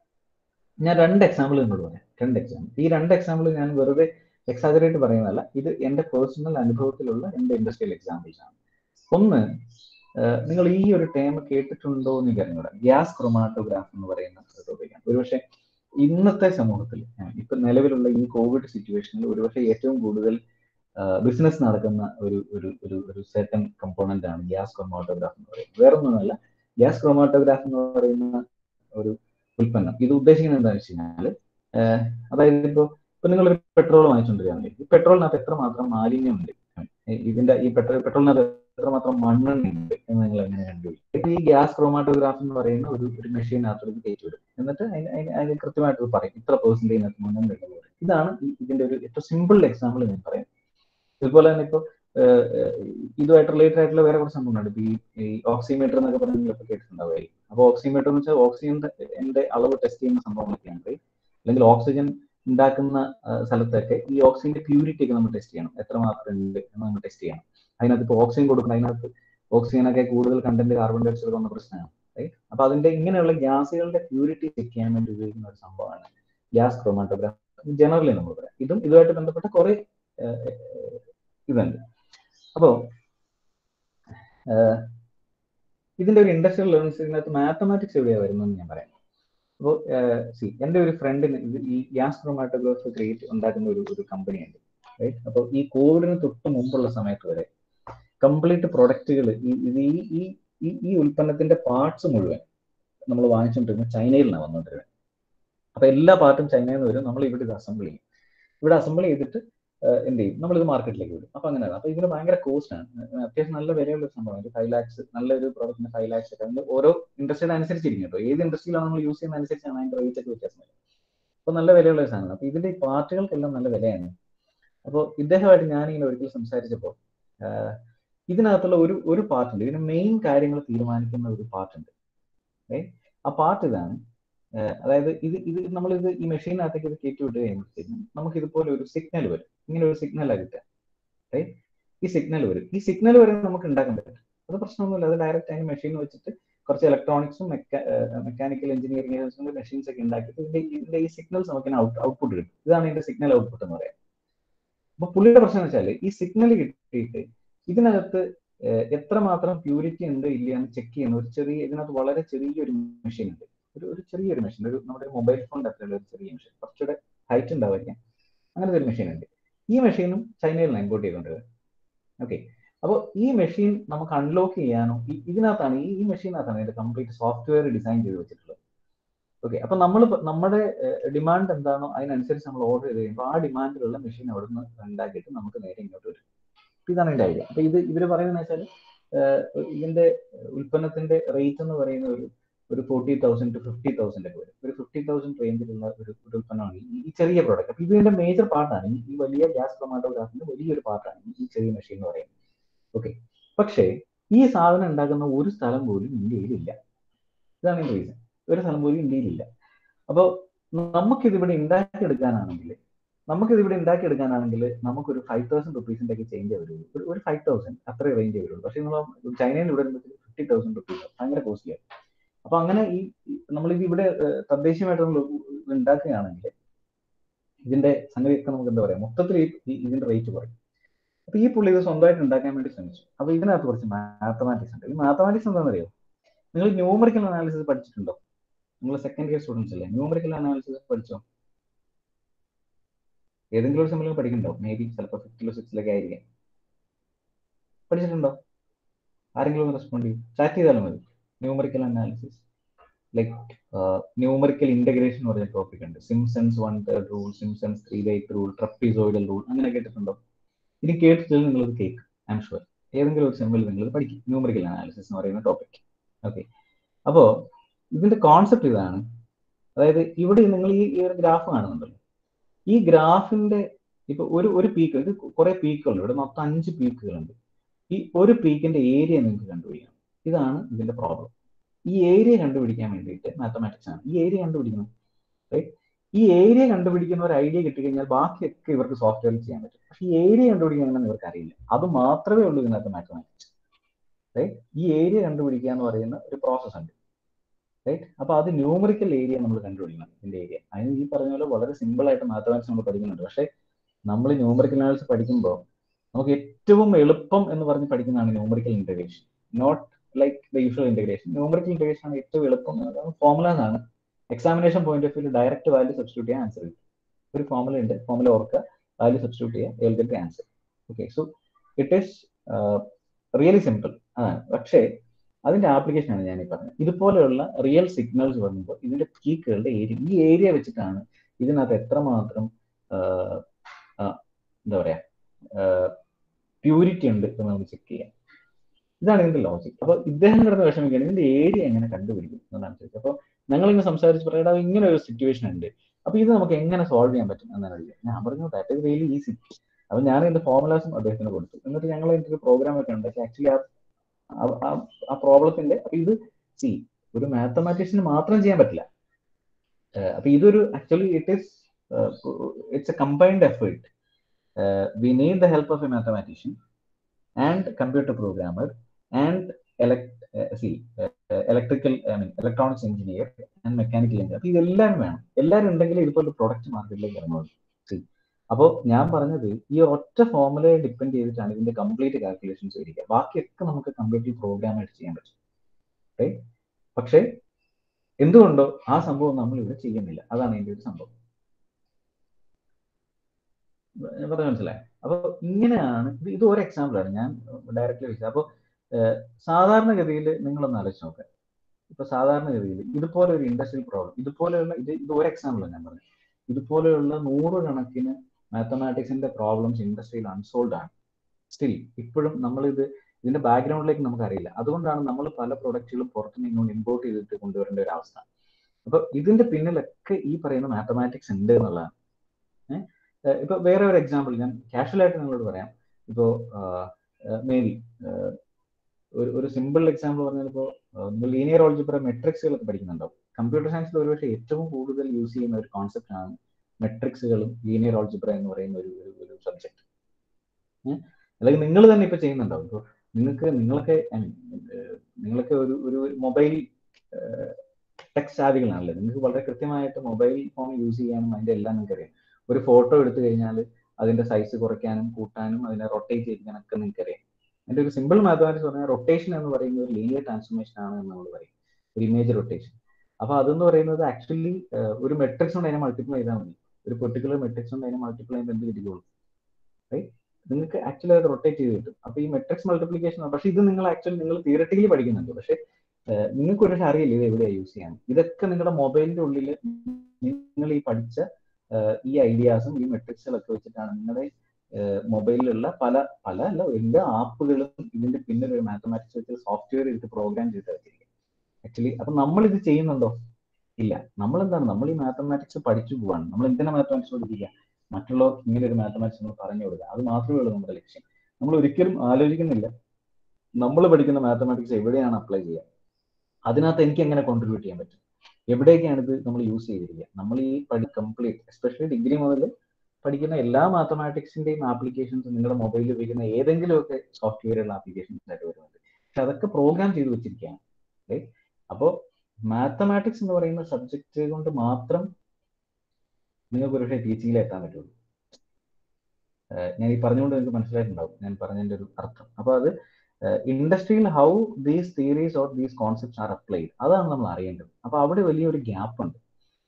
ഞാൻ രണ്ട് എക്സാമ്പിൾ നിങ്ങളോട് പറയാം രണ്ട് എക്സാമ്പിൾ ഈ രണ്ട് എക്സാമ്പിൾ ഞാൻ വെറുതെ എക്സാജറേറ്റ് പറയുന്നതല്ല ഇത് എന്റെ പേഴ്സണൽ അനുഭവത്തിലുള്ള എന്റെ ഇൻഡസ്ട്രിയൽ എക്സാമ്പിൾസ് ആണ് ഒന്ന് നിങ്ങൾ ഈ ഒരു ടേം കേട്ടിട്ടുണ്ടോ എന്ന് എനിക്ക് അറിഞ്ഞൂടാ ഗ്യാസ് ക്രൊമാറ്റോഗ്രാഫ് എന്ന് പറയുന്ന ടോപ്പിക്കാണ് ഒരുപക്ഷെ ഇന്നത്തെ സമൂഹത്തിൽ ഇപ്പൊ നിലവിലുള്ള ഈ കോവിഡ് സിറ്റുവേഷനിൽ ഒരുപക്ഷെ ഏറ്റവും കൂടുതൽ ബിസിനസ് നടക്കുന്ന ഒരു ഒരു ഒരു ഒരു സെർട്ടൺ കമ്പോണന്റ് ആണ് ഗ്യാസ് ക്രൊമാറ്റോഗ്രാഫ് എന്ന് പറയുന്നത് വേറൊന്നുമല്ല ഗ്യാസ് ക്രൊമാറ്റോഗ്രാഫ് എന്ന് പറയുന്ന ഒരു ഉൽപ്പന്നം ഇത് ഉദ്ദേശിക്കുന്നത് എന്താണെന്ന് വെച്ച് കഴിഞ്ഞാൽ അതായത് ഇപ്പോൾ ഇപ്പൊ നിങ്ങൾ ഒരു പെട്രോൾ വാങ്ങിച്ചുകൊണ്ടിരിക്കുകയാണെങ്കിൽ ഈ പെട്രോളിനകത്ത് എത്രമാത്രം മാലിന്യമുണ്ട് ഇതിന്റെ ഈ പെട്രോൾ പെട്രോളിനകത്ത് എത്രമാത്രം മണ്ണെണ്ണയുണ്ട് എന്ന് നിങ്ങൾ എങ്ങനെ കണ്ടുപിടിക്കും ഈ ഗ്യാസ് ക്രോമാറ്റോഗ്രാഫ് എന്ന് പറയുന്ന ഒരു ഒരു മെഷീനകത്തോട്ട് കയറ്റി വിടും എന്നിട്ട് അതിന് അതിന് അതിന് കൃത്യമായിട്ട് പറയും ഇത്ര പെർസെന്റേജ് അതിനകത്ത് മണ്ണെണ്ണ ഇതാണ് ഇതിന്റെ ഒരു ഏറ്റവും സിമ്പിൾ എക്സാമ്പിൾ ഞാൻ പറയാം ഇതുപോലെ തന്നെ ഇപ്പോൾ ഇതുമായിട്ട് റിലേറ്റഡ് ആയിട്ടുള്ള വേറെ കുറച്ച് സംഭവങ്ങളുണ്ട് ഇപ്പൊ ഈ ഓക്സിമീറ്റർ എന്നൊക്കെ പറഞ്ഞ് നിങ്ങളിപ്പോൾ കേട്ടിട്ടുണ്ടാവുമായിരിക്കും അപ്പോൾ ഓക്സിമീറ്റർ എന്ന് വെച്ചാൽ ഓക്സിജന്റെ അളവ് ടെസ്റ്റ് ചെയ്യുന്ന സംഭവങ്ങളൊക്കെയാണ് അല്ലെങ്കിൽ ഓക്സിജൻ ഉണ്ടാക്കുന്ന സ്ഥലത്തൊക്കെ ഈ ഓക്സിജന്റെ പ്യൂരിറ്റി ഒക്കെ നമ്മൾ ടെസ്റ്റ് ചെയ്യണം എത്രമാത്രം ഉണ്ട് എന്ന് നമ്മൾ ടെസ്റ്റ് ചെയ്യണം അതിനകത്ത് ഇപ്പോൾ ഓക്സിജൻ കൊടുക്കണം അതിനകത്ത് ഓക്സിജനൊക്കെ കൂടുതൽ കണ്ടന്റ് കാർബൺ ഡൈ ഓക്സൈഡ് വന്ന പ്രശ്നമാണ് റൈറ്റ് അപ്പൊ അതിന്റെ ഇങ്ങനെയുള്ള ഗ്യാസുകളുടെ പ്യൂരിറ്റി ചെക്ക് ചെയ്യാൻ വേണ്ടി ഉപയോഗിക്കുന്ന ഒരു സംഭവമാണ് ഗ്യാസ് ക്രോമാറ്റോഗ്രാഫ് ജനറലി നമ്മൾ പറയാം ഇതും ഇതുമായിട്ട് ബന്ധപ്പെട്ട കുറെ ഇതുണ്ട് അപ്പോ ഇതിന്റെ ഒരു ഇൻഡസ്ട്രിയൽ ലേണിംഗ്സ് ഇതിനകത്ത് മാത്തമാറ്റിക്സ് എവിടെയാണ് വരുന്നതെന്ന് ഞാൻ പറയാം അപ്പോൾ സി എൻ്റെ ഒരു ഫ്രണ്ടിന് ഇത് ഈ ഗ്യാസ് ക്രോമാറ്റോഗ്രാഫ് ക്രിയേറ്റ് ഉണ്ടാക്കുന്ന ഒരു ഒരു കമ്പനി ഉണ്ട് റൈറ്റ് അപ്പോൾ ഈ കോവിഡിന് തൊട്ട് മുമ്പുള്ള സമയത്ത് വരെ കംപ്ലീറ്റ് പ്രൊഡക്റ്റുകൾ ഈ ഇത് ഈ ഈ ഈ ഈ ഉൽപ്പന്നത്തിന്റെ പാർട്സ് മുഴുവൻ നമ്മൾ വാങ്ങിച്ചുകൊണ്ടിരുന്നത് ചൈനയിൽ നിന്നാണ് വന്നുകൊണ്ടിരുന്നത് അപ്പൊ എല്ലാ പാർട്ടും ചൈനയിൽ നിന്ന് വരും നമ്മൾ ഇവിടെ ഇത് അസംബിൾ ചെയ്യും ഇവിടെ അസംബിൾ ചെയ്തിട്ട് ഏഹ് എന്ത് ചെയ്യും നമ്മളിത് മാർക്കറ്റിലേക്ക് വിടും അപ്പൊ അങ്ങനെ അപ്പൊ ഇതിന് ഭയങ്കര കോസ്റ്റ് ആണ് ഏഹ് അത്യാവശ്യം നല്ല വിലയുള്ള ഒരു സംഭവമാണ് ഒരു ഫൈവ് ലാക്സ് നല്ലൊരു പ്രോഡക്റ്റിന് ഫൈവ് ലാക്സ് ഒക്കെ അതിന്റെ ഓരോ ഇൻഡസ്ട്രിയുടെ അനുസരിച്ചിരിക്കും കേട്ടോ ഏത് ഇൻഡസ്ട്രിയിലാണ് നമ്മൾ യൂസ് ചെയ്യുന്ന അനുസരിച്ചാണ് അതിന്റെ റേറ്റ് ഒക്കെ വ്യത്യാസം വരും അപ്പൊ നല്ല വിലയുള്ള ഒരു സാധനമാണ് അപ്പൊ ഇതിന്റെ ഈ പാർട്ടുകൾക്കെല്ലാം നല്ല വിലയാണ് അപ്പോൾ ഇദ്ദേഹമായിട്ട് ഞാനിങ്ങനെ ഒരിക്കൽ സംസാരിച്ചപ്പോൾ ആഹ് ഇതിനകത്തുള്ള ഒരു ഒരു പാർട്ട് ഉണ്ട് ഇതിന് മെയിൻ കാര്യങ്ങൾ തീരുമാനിക്കുന്ന ഒരു പാർട്ട് ഉണ്ട് ഏ ആ പാർട്ട് ഇതാണ് ആഹ് അതായത് ഇത് ഇത് നമ്മളിത് ഈ മെഷീനകത്തേക്ക് ഇത് കയറ്റി വിട്ട് കഴിയുമ്പോഴത്തേക്കും നമുക്ക് ഇതുപോലെ ഒരു സിഗ്നൽ വരും ഇങ്ങനെ ഒരു സിഗ്നലാണ് കിട്ടുക ഏ ഈ സിഗ്നൽ വരും ഈ സിഗ്നൽ വരെ നമുക്ക് ഉണ്ടാക്കാൻ പറ്റും അത് പ്രശ്നമൊന്നുമില്ല അത് ഡയറക്റ്റ് അതിന് മെഷീൻ വെച്ചിട്ട് കുറച്ച് ഇലക്ട്രോണിക്സും മെക്കാനിക്കൽ എഞ്ചിനീയറിംഗ് മെഷീൻസ് ഒക്കെ ഉണ്ടാക്കിയിട്ട് ഇതിന്റെ ഇതിന്റെ ഈ സിഗ്നൽസ് നമുക്ക് ഔട്ട്പുട്ട് കിട്ടും ഇതാണ് ഇതിന്റെ സിഗ്നൽ ഔട്ട്പുട്ട് എന്ന് പറയാം അപ്പൊ പുള്ളിയുടെ പ്രശ്നം എന്ന് വെച്ചാൽ ഈ സിഗ്നൽ കിട്ടിയിട്ട് ഇതിനകത്ത് ഏഹ് എത്രമാത്രം പ്യൂരിറ്റി ഉണ്ട് ഇല്ല എന്ന് ചെക്ക് ചെയ്യുന്ന ഒരു ചെറിയ ഇതിനകത്ത് വളരെ ചെറിയൊരു മെഷീൻ ഉണ്ട് ഒരു ഒരു ചെറിയൊരു മെഷീൻ ഒരു നമ്മുടെ മൊബൈൽ ഫോണിന്റെ അത്രയുള്ള ഒരു ചെറിയ മെഷീൻ കുറച്ചുകൂടെ ഹൈറ്റ് ഉണ്ടാവായിരിക്കാം അങ്ങനത്തെ ഒരു മെഷീൻ ഉണ്ട് ഈ മെഷീനും ചൈനയിൽ നിന്ന് ഇമ്പോർട്ട് ചെയ്തുകൊണ്ടിരുന്നത് ഓക്കെ അപ്പോൾ ഈ മെഷീൻ നമുക്ക് അൺലോക്ക് ചെയ്യാനോ ഈ- ഇതിനകത്താണ് ഈ ഈ മെഷീനകത്താണ് ഇതിന്റെ കംപ്ലീറ്റ് സോഫ്റ്റ്വെയർ ഡിസൈൻ ചെയ്ത് വെച്ചിട്ടുള്ളത് ഓക്കെ അപ്പൊ നമ്മൾ നമ്മുടെ ഡിമാൻഡ് എന്താണോ അതിനനുസരിച്ച് നമ്മൾ ഓർഡർ ചെയ്ത് കഴിയുമ്പോൾ ആ ഡിമാൻഡിലുള്ള മെഷീൻ അവിടെ നിന്ന് ഉണ്ടാക്കിയിട്ട് നമുക്ക് നേരെ ഇങ്ങോട്ട് വരും അപ്പൊ ഇതാണ് ഇതിന്റെ ഐഡിയ അപ്പൊ ഇത് ഇവര് പറയുന്നത് വെച്ചാൽ ഇതിന്റെ ഉൽപ്പന്നത്തിന്റെ റേറ്റ് എന്ന് പറയുന്ന ഒരു ഒരു forty thousand to fifty thousand ഒക്കെ വരും ഒരു ഫിഫ്റ്റി തൗസൻഡ് റേഞ്ചിലുള്ള ഒരു ഒരു ഉൽപ്പന്നമാണ് ഈ- ഈ ചെറിയ പ്രോഡക്റ്റ് അപ്പൊ ഇതിന്റെ മേജർ പാർട്ടാണ് ഈ വലിയ ഗ്യാസ് ക്രൊമാറ്റോഗ്രാഫിന്റെ വലിയൊരു പാർട്ടാണ് ഈ ചെറിയ മെഷീൻ എന്ന് പറയുന്നത് ഓക്കെ പക്ഷേ ഈ സാധനം ഉണ്ടാക്കുന്ന ഒരു സ്ഥലം പോലും ഇന്ത്യയിലില്ല ഇതാണ് ഇതിന്റെ റീസൺ ഒരു സ്ഥലം പോലും ഇന്ത്യയിലില്ല അപ്പോൾ നമുക്കിത് ഇവിടെ ഉണ്ടാക്കിയെടുക്കാനാണെങ്കിൽ നമുക്കിത് ഇവിടെ ഉണ്ടാക്കിയെടുക്കാനാണെങ്കിൽ നമുക്കൊരു ഫൈവ് തൗസൻഡ് റുപ്പീസിന്റെ ഒക്കെ ചേഞ്ച് വരുള്ളൂ ഒരു ഒരു ഫൈവ് തൗസൻഡ് അത്രേ റേഞ്ച് വരുള്ളൂ പക്ഷേ നമ്മൾ ചൈനയിൽ ഇവിടെ വരുമ്പോഴത്തേക്ക് ഫിഫ്റ്റി തൗസൻഡ് റുപ്പീസ് ഭയങ്കര കോസ്റ്റ്ലി ആണ് അപ്പൊ അങ്ങനെ ഈ നമ്മളിത് ഇവിടെ ഏഹ്, തദ്ദേശീയമായിട്ട് നമ്മൾ ഉണ്ടാക്കുകയാണെങ്കിൽ ഇതിന്റെ സംഗതിയൊക്കെ നമുക്ക് എന്താ പറയാ മൊത്തത്തിൽ ഈ ഈ- ഇതിന്റെ റേറ്റ് കുറയും അപ്പൊ ഈ പുള്ളി ഇത് സ്വന്തമായിട്ട് ഉണ്ടാക്കാൻ വേണ്ടി ശ്രമിച്ചു അപ്പൊ ഇതിനകത്ത് കുറച്ച് മാത്തമാറ്റിക്സ് ഉണ്ട് ഈ മാത്തമാറ്റിക്സ് എന്താണെന്ന് അറിയോ നിങ്ങൾ ന്യൂമറിക്കൽ അനാലിസിസ് പഠിച്ചിട്ടുണ്ടോ നിങ്ങൾ സെക്കൻഡ് ഇയർ സ്റ്റുഡൻസ് അല്ലേ ന്യൂമറിക്കൽ അനാലിസിസ് പഠിച്ചോ ഏതെങ്കിലും ഒരു സമയം പഠിക്കണ്ടോ മേ ബി ചിലപ്പോൾ ഫിഫ്റ്റിലോ സിക്സിലൊക്കെ ആയിരിക്കാം പഠിച്ചിട്ടുണ്ടോ ആരെങ്കിലും റെസ്പോണ്ട് ചെയ്യും ചാറ്റ് ചെയ്താലും മതി numerical analysis like numerical integration എന്ന് പറഞ്ഞ ടോപ്പിക് ഉണ്ട് Simpson's one third rule Simpson's three by eight rule trapezoidal rule അങ്ങനെ കേട്ടിട്ടുണ്ടോ ഇനി കേട്ടിട്ടില്ല നിങ്ങളത് കേൾക്കും ഐ എം ഷുവർ ഏതെങ്കിലും ഒരു സെമ്മിൽ നിങ്ങൾ പഠിക്കും ന്യൂമറിക്കൽ അനാലിസിസ് എന്ന് പറയുന്ന ടോപ്പിക് ഓക്കെ അപ്പോ ഇതിന്റെ കോൺസെപ്റ്റ് ഇതാണ് അതായത് ഇവിടെ നിങ്ങൾ ഈ ഈ ഒരു ഗ്രാഫ് കാണുന്നുണ്ടല്ലോ ഈ ഗ്രാഫിന്റെ ഇപ്പൊ ഒരു ഒരു പീക്ക് ഇത് കുറെ പീക്കുകളുണ്ട് ഇവിടെ മൊത്തം അഞ്ച് പീക്കുകളുണ്ട് ഈ ഒരു പീക്കിന്റെ ഏരിയ നിങ്ങൾക്ക് കണ്ടുപിടിക്കണം ഇതാണ് ഇതിന്റെ പ്രോബ്ലം ഈ ഏരിയ കണ്ടുപിടിക്കാൻ വേണ്ടിയിട്ട് മാത്തമാറ്റിക്സ് ആണ് ഈ ഏരിയ കണ്ടുപിടിക്കണം റൈറ്റ് ഈ ഏരിയ കണ്ടുപിടിക്കുന്ന ഒരു ഐഡിയ കിട്ടിക്കഴിഞ്ഞാൽ ബാക്കിയൊക്കെ ഇവർക്ക് സോഫ്റ്റ്വെയർ ചെയ്യാൻ പറ്റും പക്ഷെ ഈ ഏരിയ കണ്ടുപിടിക്കണമെന്ന് ഇവർക്ക് അറിയില്ല അത് മാത്രമേ ഉള്ളൂ ഇതിനകത്ത് മാത്തമാറ്റിക്സ് റൈറ്റ് ഈ ഏരിയ കണ്ടുപിടിക്കുക എന്ന് പറയുന്ന ഒരു പ്രോസസ് ഉണ്ട് റൈറ്റ് അപ്പൊ അത് ന്യൂമറിക്കൽ ഏരിയ നമ്മൾ കണ്ടുപിടിക്കണം ഇതിന്റെ ഏരിയ അതിന് ഈ പറഞ്ഞ പോലെ വളരെ സിമ്പിൾ ആയിട്ട് മാത്തമാറ്റിക്സ് നമ്മൾ പഠിക്കുന്നുണ്ട് പക്ഷെ നമ്മൾ ന്യൂമറിക്കൽ അനാലിസിസ് പഠിക്കുമ്പോൾ നമുക്ക് ഏറ്റവും എളുപ്പം എന്ന് പറഞ്ഞ് പഠിക്കുന്നതാണ് numerical integration not like the usual integration numerical integration ആണ് ഏറ്റവും എളുപ്പം ഫോർമുലാസ് ആണ് examination point of view direct value substitute ചെയ്യാൻ ആൻസർ കിട്ടും ഒരു ഫോർമുല ഉണ്ട് ഫോർമുല ഓർക്കുക വാല്യൂ സബ്സ്റ്റിറ്റ്യൂട്ട് ചെയ്യുക you'll get answer okay so it is really simple അതാണ് പക്ഷേ അതിന്റെ ആപ്ലിക്കേഷൻ ആണ് ഞാൻ ഈ പറഞ്ഞത് ഇതുപോലെയുള്ള റിയൽ സിഗ്നൽസ് വരുമ്പോൾ ഇതിന്റെ പീക്കുകളുടെ ഏരിയ ഈ ഏരിയ വെച്ചിട്ടാണ് ഇതിനകത്ത് എത്രമാത്രം ആഹ്, ആഹ്, എന്താ പറയാ പ്യൂരിറ്റി ഉണ്ട് എന്ന് നമുക്ക് ചെക്ക് ചെയ്യാം ഇതാണ് ഇതിന്റെ ലോജിക് അപ്പൊ ഇദ്ദേഹം കിടന്ന് വിഷമിക്കുകയാണ് ഇതിന്റെ ഏരിയ എങ്ങനെ കണ്ടുപിടിക്കും എന്നാണ് ചോദിച്ചത് അപ്പൊ ഞങ്ങൾ ഇങ്ങനെ സംസാരിച്ച് പറയടാ ഇങ്ങനെ ഒരു സിറ്റുവേഷൻ ഉണ്ട് അപ്പൊ ഇത് നമുക്ക് എങ്ങനെ സോൾവ് ചെയ്യാൻ പറ്റും എന്നാണ് ചോദിച്ചത് ഞാൻ പറഞ്ഞു ദാറ്റ് ഇസ് റിയലി ഈസി അപ്പൊ ഞാൻ ഇതിന്റെ ഫോർമുലാസും അദ്ദേഹത്തിന് കൊടുത്തു എന്നിട്ട് ഞങ്ങൾ ഇതിന്റെ ഒരു പ്രോഗ്രാം ഒക്കെ ഉണ്ട് പക്ഷെ ആക്ച്വലി ആ പ്രോബ്ലത്തിന്റെ അപ്പൊ ഇത് സി ഒരു മാത്തമാറ്റീഷ്യന് മാത്രം ചെയ്യാൻ പറ്റില്ല ഏഹ് അപ്പൊ ഇതൊരു actually it is it's a combined effort we need the help of a mathematician and computer programmer and see electrical I mean electronics engineer and mechanical engineer അപ്പൊ ഇതെല്ലാവരും വേണം എല്ലാവരും ഉണ്ടെങ്കിൽ ഇതുപോലെ പ്രൊഡക്റ്റ് മാർക്കറ്റിലേക്ക് ഇറങ്ങുള്ളൂ സി അപ്പോൾ ഞാൻ പറഞ്ഞത് ഈ ഒറ്റ ഫോർമുലയെ ഡിപ്പെൻഡ് ചെയ്തിട്ടാണ് ഇതിന്റെ കംപ്ലീറ്റ് കാൽക്കുലേഷൻസ് വരിക ബാക്കിയൊക്കെ നമുക്ക് കമ്പ്യൂട്ടർ പ്രോഗ്രാം ആയിട്ട് ചെയ്യാൻ പറ്റും Right? പക്ഷേ എന്തുകൊണ്ടോ ആ സംഭവം നമ്മൾ ഇവിടെ ചെയ്യുന്നില്ല അതാണ് ഇതിന്റെ ഒരു സംഭവം ഞാൻ പറഞ്ഞ മനസ്സിലായി അപ്പൊ ഇങ്ങനെയാണ് ഇത് ഇത് ഒരു എക്സാമ്പിൾ ആണ് ഞാൻ ഡയറക്റ്റ്ലി വിളിച്ചത് അപ്പൊ സാധാരണഗതിയിൽ നിങ്ങളൊന്ന് ആലോചിച്ച് നോക്കുക ഇപ്പൊ സാധാരണഗതിയിൽ ഇതുപോലെ ഒരു ഇൻഡസ്ട്രിയൽ പ്രോബ്ലം ഇതുപോലെയുള്ള ഇത് ഇത് ഒരു എക്സാമ്പിൾ ഞാൻ പറഞ്ഞു ഇതുപോലെയുള്ള നൂറുകണക്കിന് മാത്തമാറ്റിക്സിന്റെ പ്രോബ്ലംസ് ഇൻഡസ്ട്രിയിൽ അൺസോൾഡ് ആണ് സ്റ്റിൽ ഇപ്പോഴും നമ്മൾ ഇത് ഇതിന്റെ ബാക്ക്ഗ്രൗണ്ടിലേക്ക് നമുക്ക് അറിയില്ല അതുകൊണ്ടാണ് നമ്മൾ പല പ്രൊഡക്റ്റുകളും പുറത്തുനിന്ന് ഇങ്ങോട്ട് ഇമ്പോർട്ട് ചെയ്തിട്ട് കൊണ്ടുവരേണ്ട ഒരു അവസ്ഥ അപ്പൊ ഇതിന്റെ പിന്നിലൊക്കെ ഈ പറയുന്ന മാത്തമാറ്റിക്സ് ഉണ്ട് എന്നുള്ളതാണ് ഏഹ് ഇപ്പൊ വേറെ ഒരു എക്സാമ്പിൾ ഞാൻ കാഷ്വൽ ആയിട്ട് നിങ്ങളോട് പറയാം ഇപ്പോ മേ ബി ഒരു ഒരു സിമ്പിൾ എക്സാമ്പിൾ പറഞ്ഞാൽ ഇപ്പോൾ നിങ്ങൾ ലീനിയർ ഓൾജിബ്ര മെട്രിക്സുകളൊക്കെ പഠിക്കുന്നുണ്ടാവും കമ്പ്യൂട്ടർ സയൻസിൽ ഒരുപക്ഷെ ഏറ്റവും കൂടുതൽ യൂസ് ചെയ്യുന്ന ഒരു കോൺസെപ്റ്റ് ആണ് മെട്രിക്സുകളും ലീനിയർ ഓൾജിബ്ര എന്ന് പറയുന്ന ഒരു ഒരു ഒരു സബ്ജക്ട് അല്ലെങ്കിൽ നിങ്ങൾ തന്നെ ഇപ്പൊ ചെയ്യുന്നുണ്ടാവും ഇപ്പോൾ നിങ്ങൾക്ക് നിങ്ങളൊക്കെ നിങ്ങളൊക്കെ ഒരു ഒരു മൊബൈൽ ടെക് സാധികളാണല്ലേ നിങ്ങൾക്ക് വളരെ കൃത്യമായിട്ട് മൊബൈൽ ഫോൺ യൂസ് ചെയ്യാനും അതിന്റെ എല്ലാം നിങ്ങൾക്ക് അറിയാം ഒരു ഫോട്ടോ എടുത്തു കഴിഞ്ഞാൽ അതിന്റെ സൈസ് കുറയ്ക്കാനും കൂട്ടാനും അതിനെ റൊട്ടേറ്റ് ചെയ്യിക്കാനൊക്കെ നിങ്ങൾക്ക് അറിയാം അതിന്റെ ഒരു സിമ്പിൾ മാത്തമാറ്റിക്സ് പറഞ്ഞാൽ റൊട്ടേഷൻ എന്ന് പറയുന്നത് ഒരു ലീനിയർ ട്രാൻസ്ഫോർമേഷൻ ആണ് എന്ന് നമ്മൾ പറയും ഒരു ഇമേജ് റൊട്ടേഷൻ അപ്പൊ അതെന്ന് പറയുന്നത് ആക്ച്വലി ഒരു മെട്രിക്സ് കൊണ്ട് അതിനെ മൾട്ടിപ്ലൈ ചെയ്താൽ മതി ഒരു പെർട്ടിക്കുലർ മെട്രിക്സ് കൊണ്ട് അതിനെ മൾട്ടിപ്ലൈ ചെയ്യുമ്പോൾ എന്ത് കിട്ടിക്കോളും റൈറ്റ് നിങ്ങൾക്ക് ആക്ച്വലി അത് റൊട്ടേറ്റ് ചെയ്ത് കിട്ടും അപ്പൊ ഈ മെട്രിക്സ് മൾട്ടിപ്ലിക്കേഷൻ പക്ഷെ ഇത് നിങ്ങൾ ആക്ച്വലി നിങ്ങൾ തിയറട്ടിക്കലി പഠിക്കുന്നുണ്ട് പക്ഷെ നിങ്ങൾക്ക് ഒരു അറിയില്ല ഇത് എവിടെയാണ് യൂസ് ചെയ്യാൻ ഇതൊക്കെ നിങ്ങളുടെ മൊബൈലിന്റെ ഉള്ളിൽ നിങ്ങൾ ഈ പഠിച്ച ഈ ഐഡിയാസും ഈ മെട്രിക്സുകളൊക്കെ വെച്ചിട്ടാണ് നിങ്ങളുടെ മൊബൈലിലുള്ള പല പല അല്ല എല്ലാ ആപ്പുകളും ഇതിന്റെ പിന്നിൽ ഒരു മാത്തമാറ്റിക്സ് വെച്ച് സോഫ്റ്റ്വെയർ എടുത്ത് പ്രോഗ്രാം ചെയ്ത് വെച്ചിരിക്കും ആക്ച്വലി അപ്പൊ നമ്മൾ ഇത് ചെയ്യുന്നുണ്ടോ ഇല്ല നമ്മൾ എന്താണ് നമ്മൾ ഈ മാത്തമാറ്റിക്സ് പഠിച്ചു പോവാണ് നമ്മൾ എന്തിനാ മാത്തമാറ്റിക്സ് പഠിപ്പിക്കുക മറ്റുള്ളവർക്ക് ഇങ്ങനെ ഒരു മാത്തമാറ്റിക്സ് നമ്മൾ പറഞ്ഞു കൊടുക്കുക അത് മാത്രമേ ഉള്ളൂ നമ്മുടെ ലക്ഷ്യം നമ്മൾ ഒരിക്കലും ആലോചിക്കുന്നില്ല നമ്മൾ പഠിക്കുന്ന മാത്തമാറ്റിക്സ് എവിടെയാണ് അപ്ലൈ ചെയ്യുക അതിനകത്ത് എനിക്ക് എങ്ങനെ കോൺട്രിബ്യൂട്ട് ചെയ്യാൻ പറ്റും എവിടേക്കാണ് ഇത് നമ്മൾ യൂസ് ചെയ്തിരിക്കുക നമ്മൾ ഈ പഠി കംപ്ലീറ്റ് എസ്പെഷ്യലി ഡിഗ്രി മുതൽ പഠിക്കുന്ന എല്ലാ മാത്തമാറ്റിക്സിന്റെയും ആപ്ലിക്കേഷൻസ് നിങ്ങളുടെ മൊബൈലിൽ ഉപയോഗിക്കുന്ന ഏതെങ്കിലുമൊക്കെ സോഫ്റ്റ്വെയറുള്ള ആപ്ലിക്കേഷൻസ് ആയിട്ട് വരുന്നുണ്ട് പക്ഷെ അതൊക്കെ പ്രോഗ്രാം ചെയ്ത് വെച്ചിരിക്കുകയാണ് അപ്പോൾ മാത്തമാറ്റിക്സ് എന്ന് പറയുന്ന സബ്ജക്റ്റ് കൊണ്ട് മാത്രം നിങ്ങൾക്ക് ഒരു പക്ഷേ ടീച്ചിങ്ങിൽ എത്താൻ പറ്റുള്ളൂ ഞാൻ ഈ പറഞ്ഞുകൊണ്ട് നിങ്ങൾക്ക് മനസ്സിലായിട്ടുണ്ടാവും ഞാൻ പറഞ്ഞതിന്റെ ഒരു അർത്ഥം അപ്പോൾ അത് ഇൻഡസ്ട്രിയിൽ how these theories or these concepts are applied അതാണ് നമ്മൾ അറിയേണ്ടത് അപ്പൊ അവിടെ വലിയൊരു ഗ്യാപ്പ് ഉണ്ട്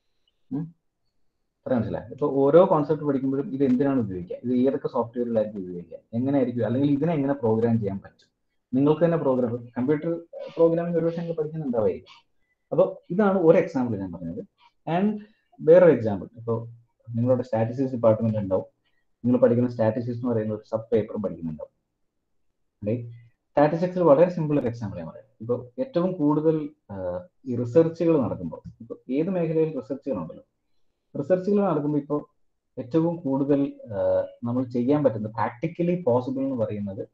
പറയാൻ മനസ്സിലായി ഇപ്പൊ ഓരോ കോൺസെപ്റ്റ് പഠിക്കുമ്പോഴും ഇത് എന്തിനാണ് ഉപയോഗിക്കുക ഇത് ഏതൊക്കെ സോഫ്റ്റ്വെയറിലായിരിക്കും ഉപയോഗിക്കുക എങ്ങനെയായിരിക്കും അല്ലെങ്കിൽ ഇതിനെ എങ്ങനെ പ്രോഗ്രാം ചെയ്യാൻ പറ്റും നിങ്ങൾക്ക് തന്നെ പ്രോഗ്രാം കമ്പ്യൂട്ടർ പ്രോഗ്രാമിംഗ് ഒരുപക്ഷെ നിങ്ങൾ പഠിക്കുന്നുണ്ടാവായിരിക്കും അപ്പോൾ ഇതാണ് ഒരു എക്സാമ്പിൾ ഞാൻ പറഞ്ഞത് ആൻഡ് വേറൊരു എക്സാമ്പിൾ ഇപ്പോൾ നിങ്ങളുടെ സ്റ്റാറ്റിസ്റ്റിക്സ് ഡിപ്പാർട്ട്മെന്റ് ഉണ്ടാവും നിങ്ങൾ പഠിക്കുന്ന സ്റ്റാറ്റിസ്റ്റിക്സ് എന്ന് പറയുന്ന ഒരു സബ് പേപ്പറും പഠിക്കുന്നുണ്ടാവും റൈറ്റ് സ്റ്റാറ്റിസ്റ്റിക്സിൽ വളരെ സിമ്പിൾ ഒരു എക്സാമ്പിൾ ഞാൻ പറയാം ഇപ്പോൾ ഏറ്റവും കൂടുതൽ ഈ റിസർച്ചുകൾ നടക്കുമ്പോൾ ഇപ്പോൾ ഏത് മേഖലയിൽ റിസർച്ചുകളുണ്ടല്ലോ റിസർച്ചുകൾ നടക്കുമ്പോൾ ഇപ്പോൾ ഏറ്റവും കൂടുതൽ നമ്മൾ ചെയ്യാൻ പറ്റുന്ന പ്രാക്ടിക്കലി പോസിബിൾ എന്ന് പറയുന്നത്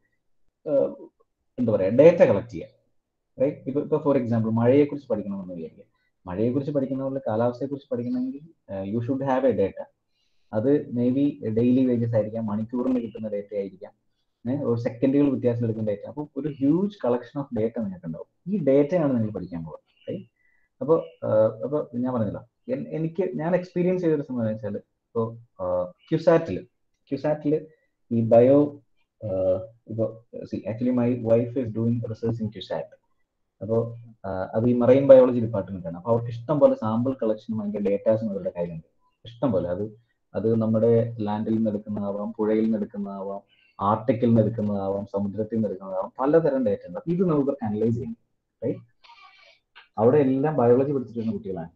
എന്താ പറയുക ഡേറ്റ കളക്ട് ചെയ്യുക റൈറ്റ് ഇപ്പൊ ഇപ്പൊ ഫോർ എക്സാമ്പിൾ മഴയെക്കുറിച്ച് പഠിക്കണമെന്ന് വിചാരിക്കുക മഴയെക്കുറിച്ച് പഠിക്കുന്നവരുടെ കാലാവസ്ഥയെക്കുറിച്ച് പഠിക്കണമെങ്കിൽ you should have a data അത് മേ ബി ഡെയിലി വേജസ് ആയിരിക്കാം മണിക്കൂറിന് കിട്ടുന്ന ഡേറ്റ ആയിരിക്കാം ഒരു സെക്കൻഡുകൾ വ്യത്യാസം എടുക്കുന്ന ഡേറ്റ അപ്പോൾ ഒരു ഹ്യൂജ് കളക്ഷൻ ഓഫ് ഡേറ്റ നിങ്ങൾക്ക് ഉണ്ടാവും ഈ ഡേറ്റയാണ് നിങ്ങൾ പഠിക്കാൻ പോകുക റൈറ്റ് അപ്പോൾ അപ്പോൾ ഞാൻ പറഞ്ഞല്ലോ എനിക്ക് ഞാൻ എക്സ്പീരിയൻസ് ചെയ്തൊരു സംഭവം വെച്ചാൽ ഇപ്പോൾ ക്യുസാറ്റിൽ ക്യുസാറ്റിൽ ഈ ബയോ ഇപ്പോൾ see actually my wife is doing research in CUSAT അപ്പോൾ അത് ഈ മറൈൻ ബയോളജി ഡിപ്പാർട്ട്മെന്റ് ആണ് അപ്പോൾ അവർക്ക് ഇഷ്ടം പോലെ സാമ്പിൾ കളക്ഷനും അതിന്റെ ഡേറ്റാസും അവരുടെ കയ്യിലുണ്ട് ഇഷ്ടം പോലെ അത് അത് നമ്മുടെ ലാൻഡിൽ നിന്ന് എടുക്കുന്നതാവാം പുഴയിൽ നിന്ന് എടുക്കുന്നതാവാം ആർട്ടിക്കിൽ നിന്ന് എടുക്കുന്നതാവാം സമുദ്രത്തിൽ നിന്ന് എടുക്കുന്നതാവാം പലതരം ഡേറ്റ ഉണ്ട് ഇത് നമുക്ക് അനലൈസ് ചെയ്യണം റൈറ്റ് അവിടെ എല്ലാം ബയോളജി പഠിച്ചിട്ടുള്ള കുട്ടികളാണ്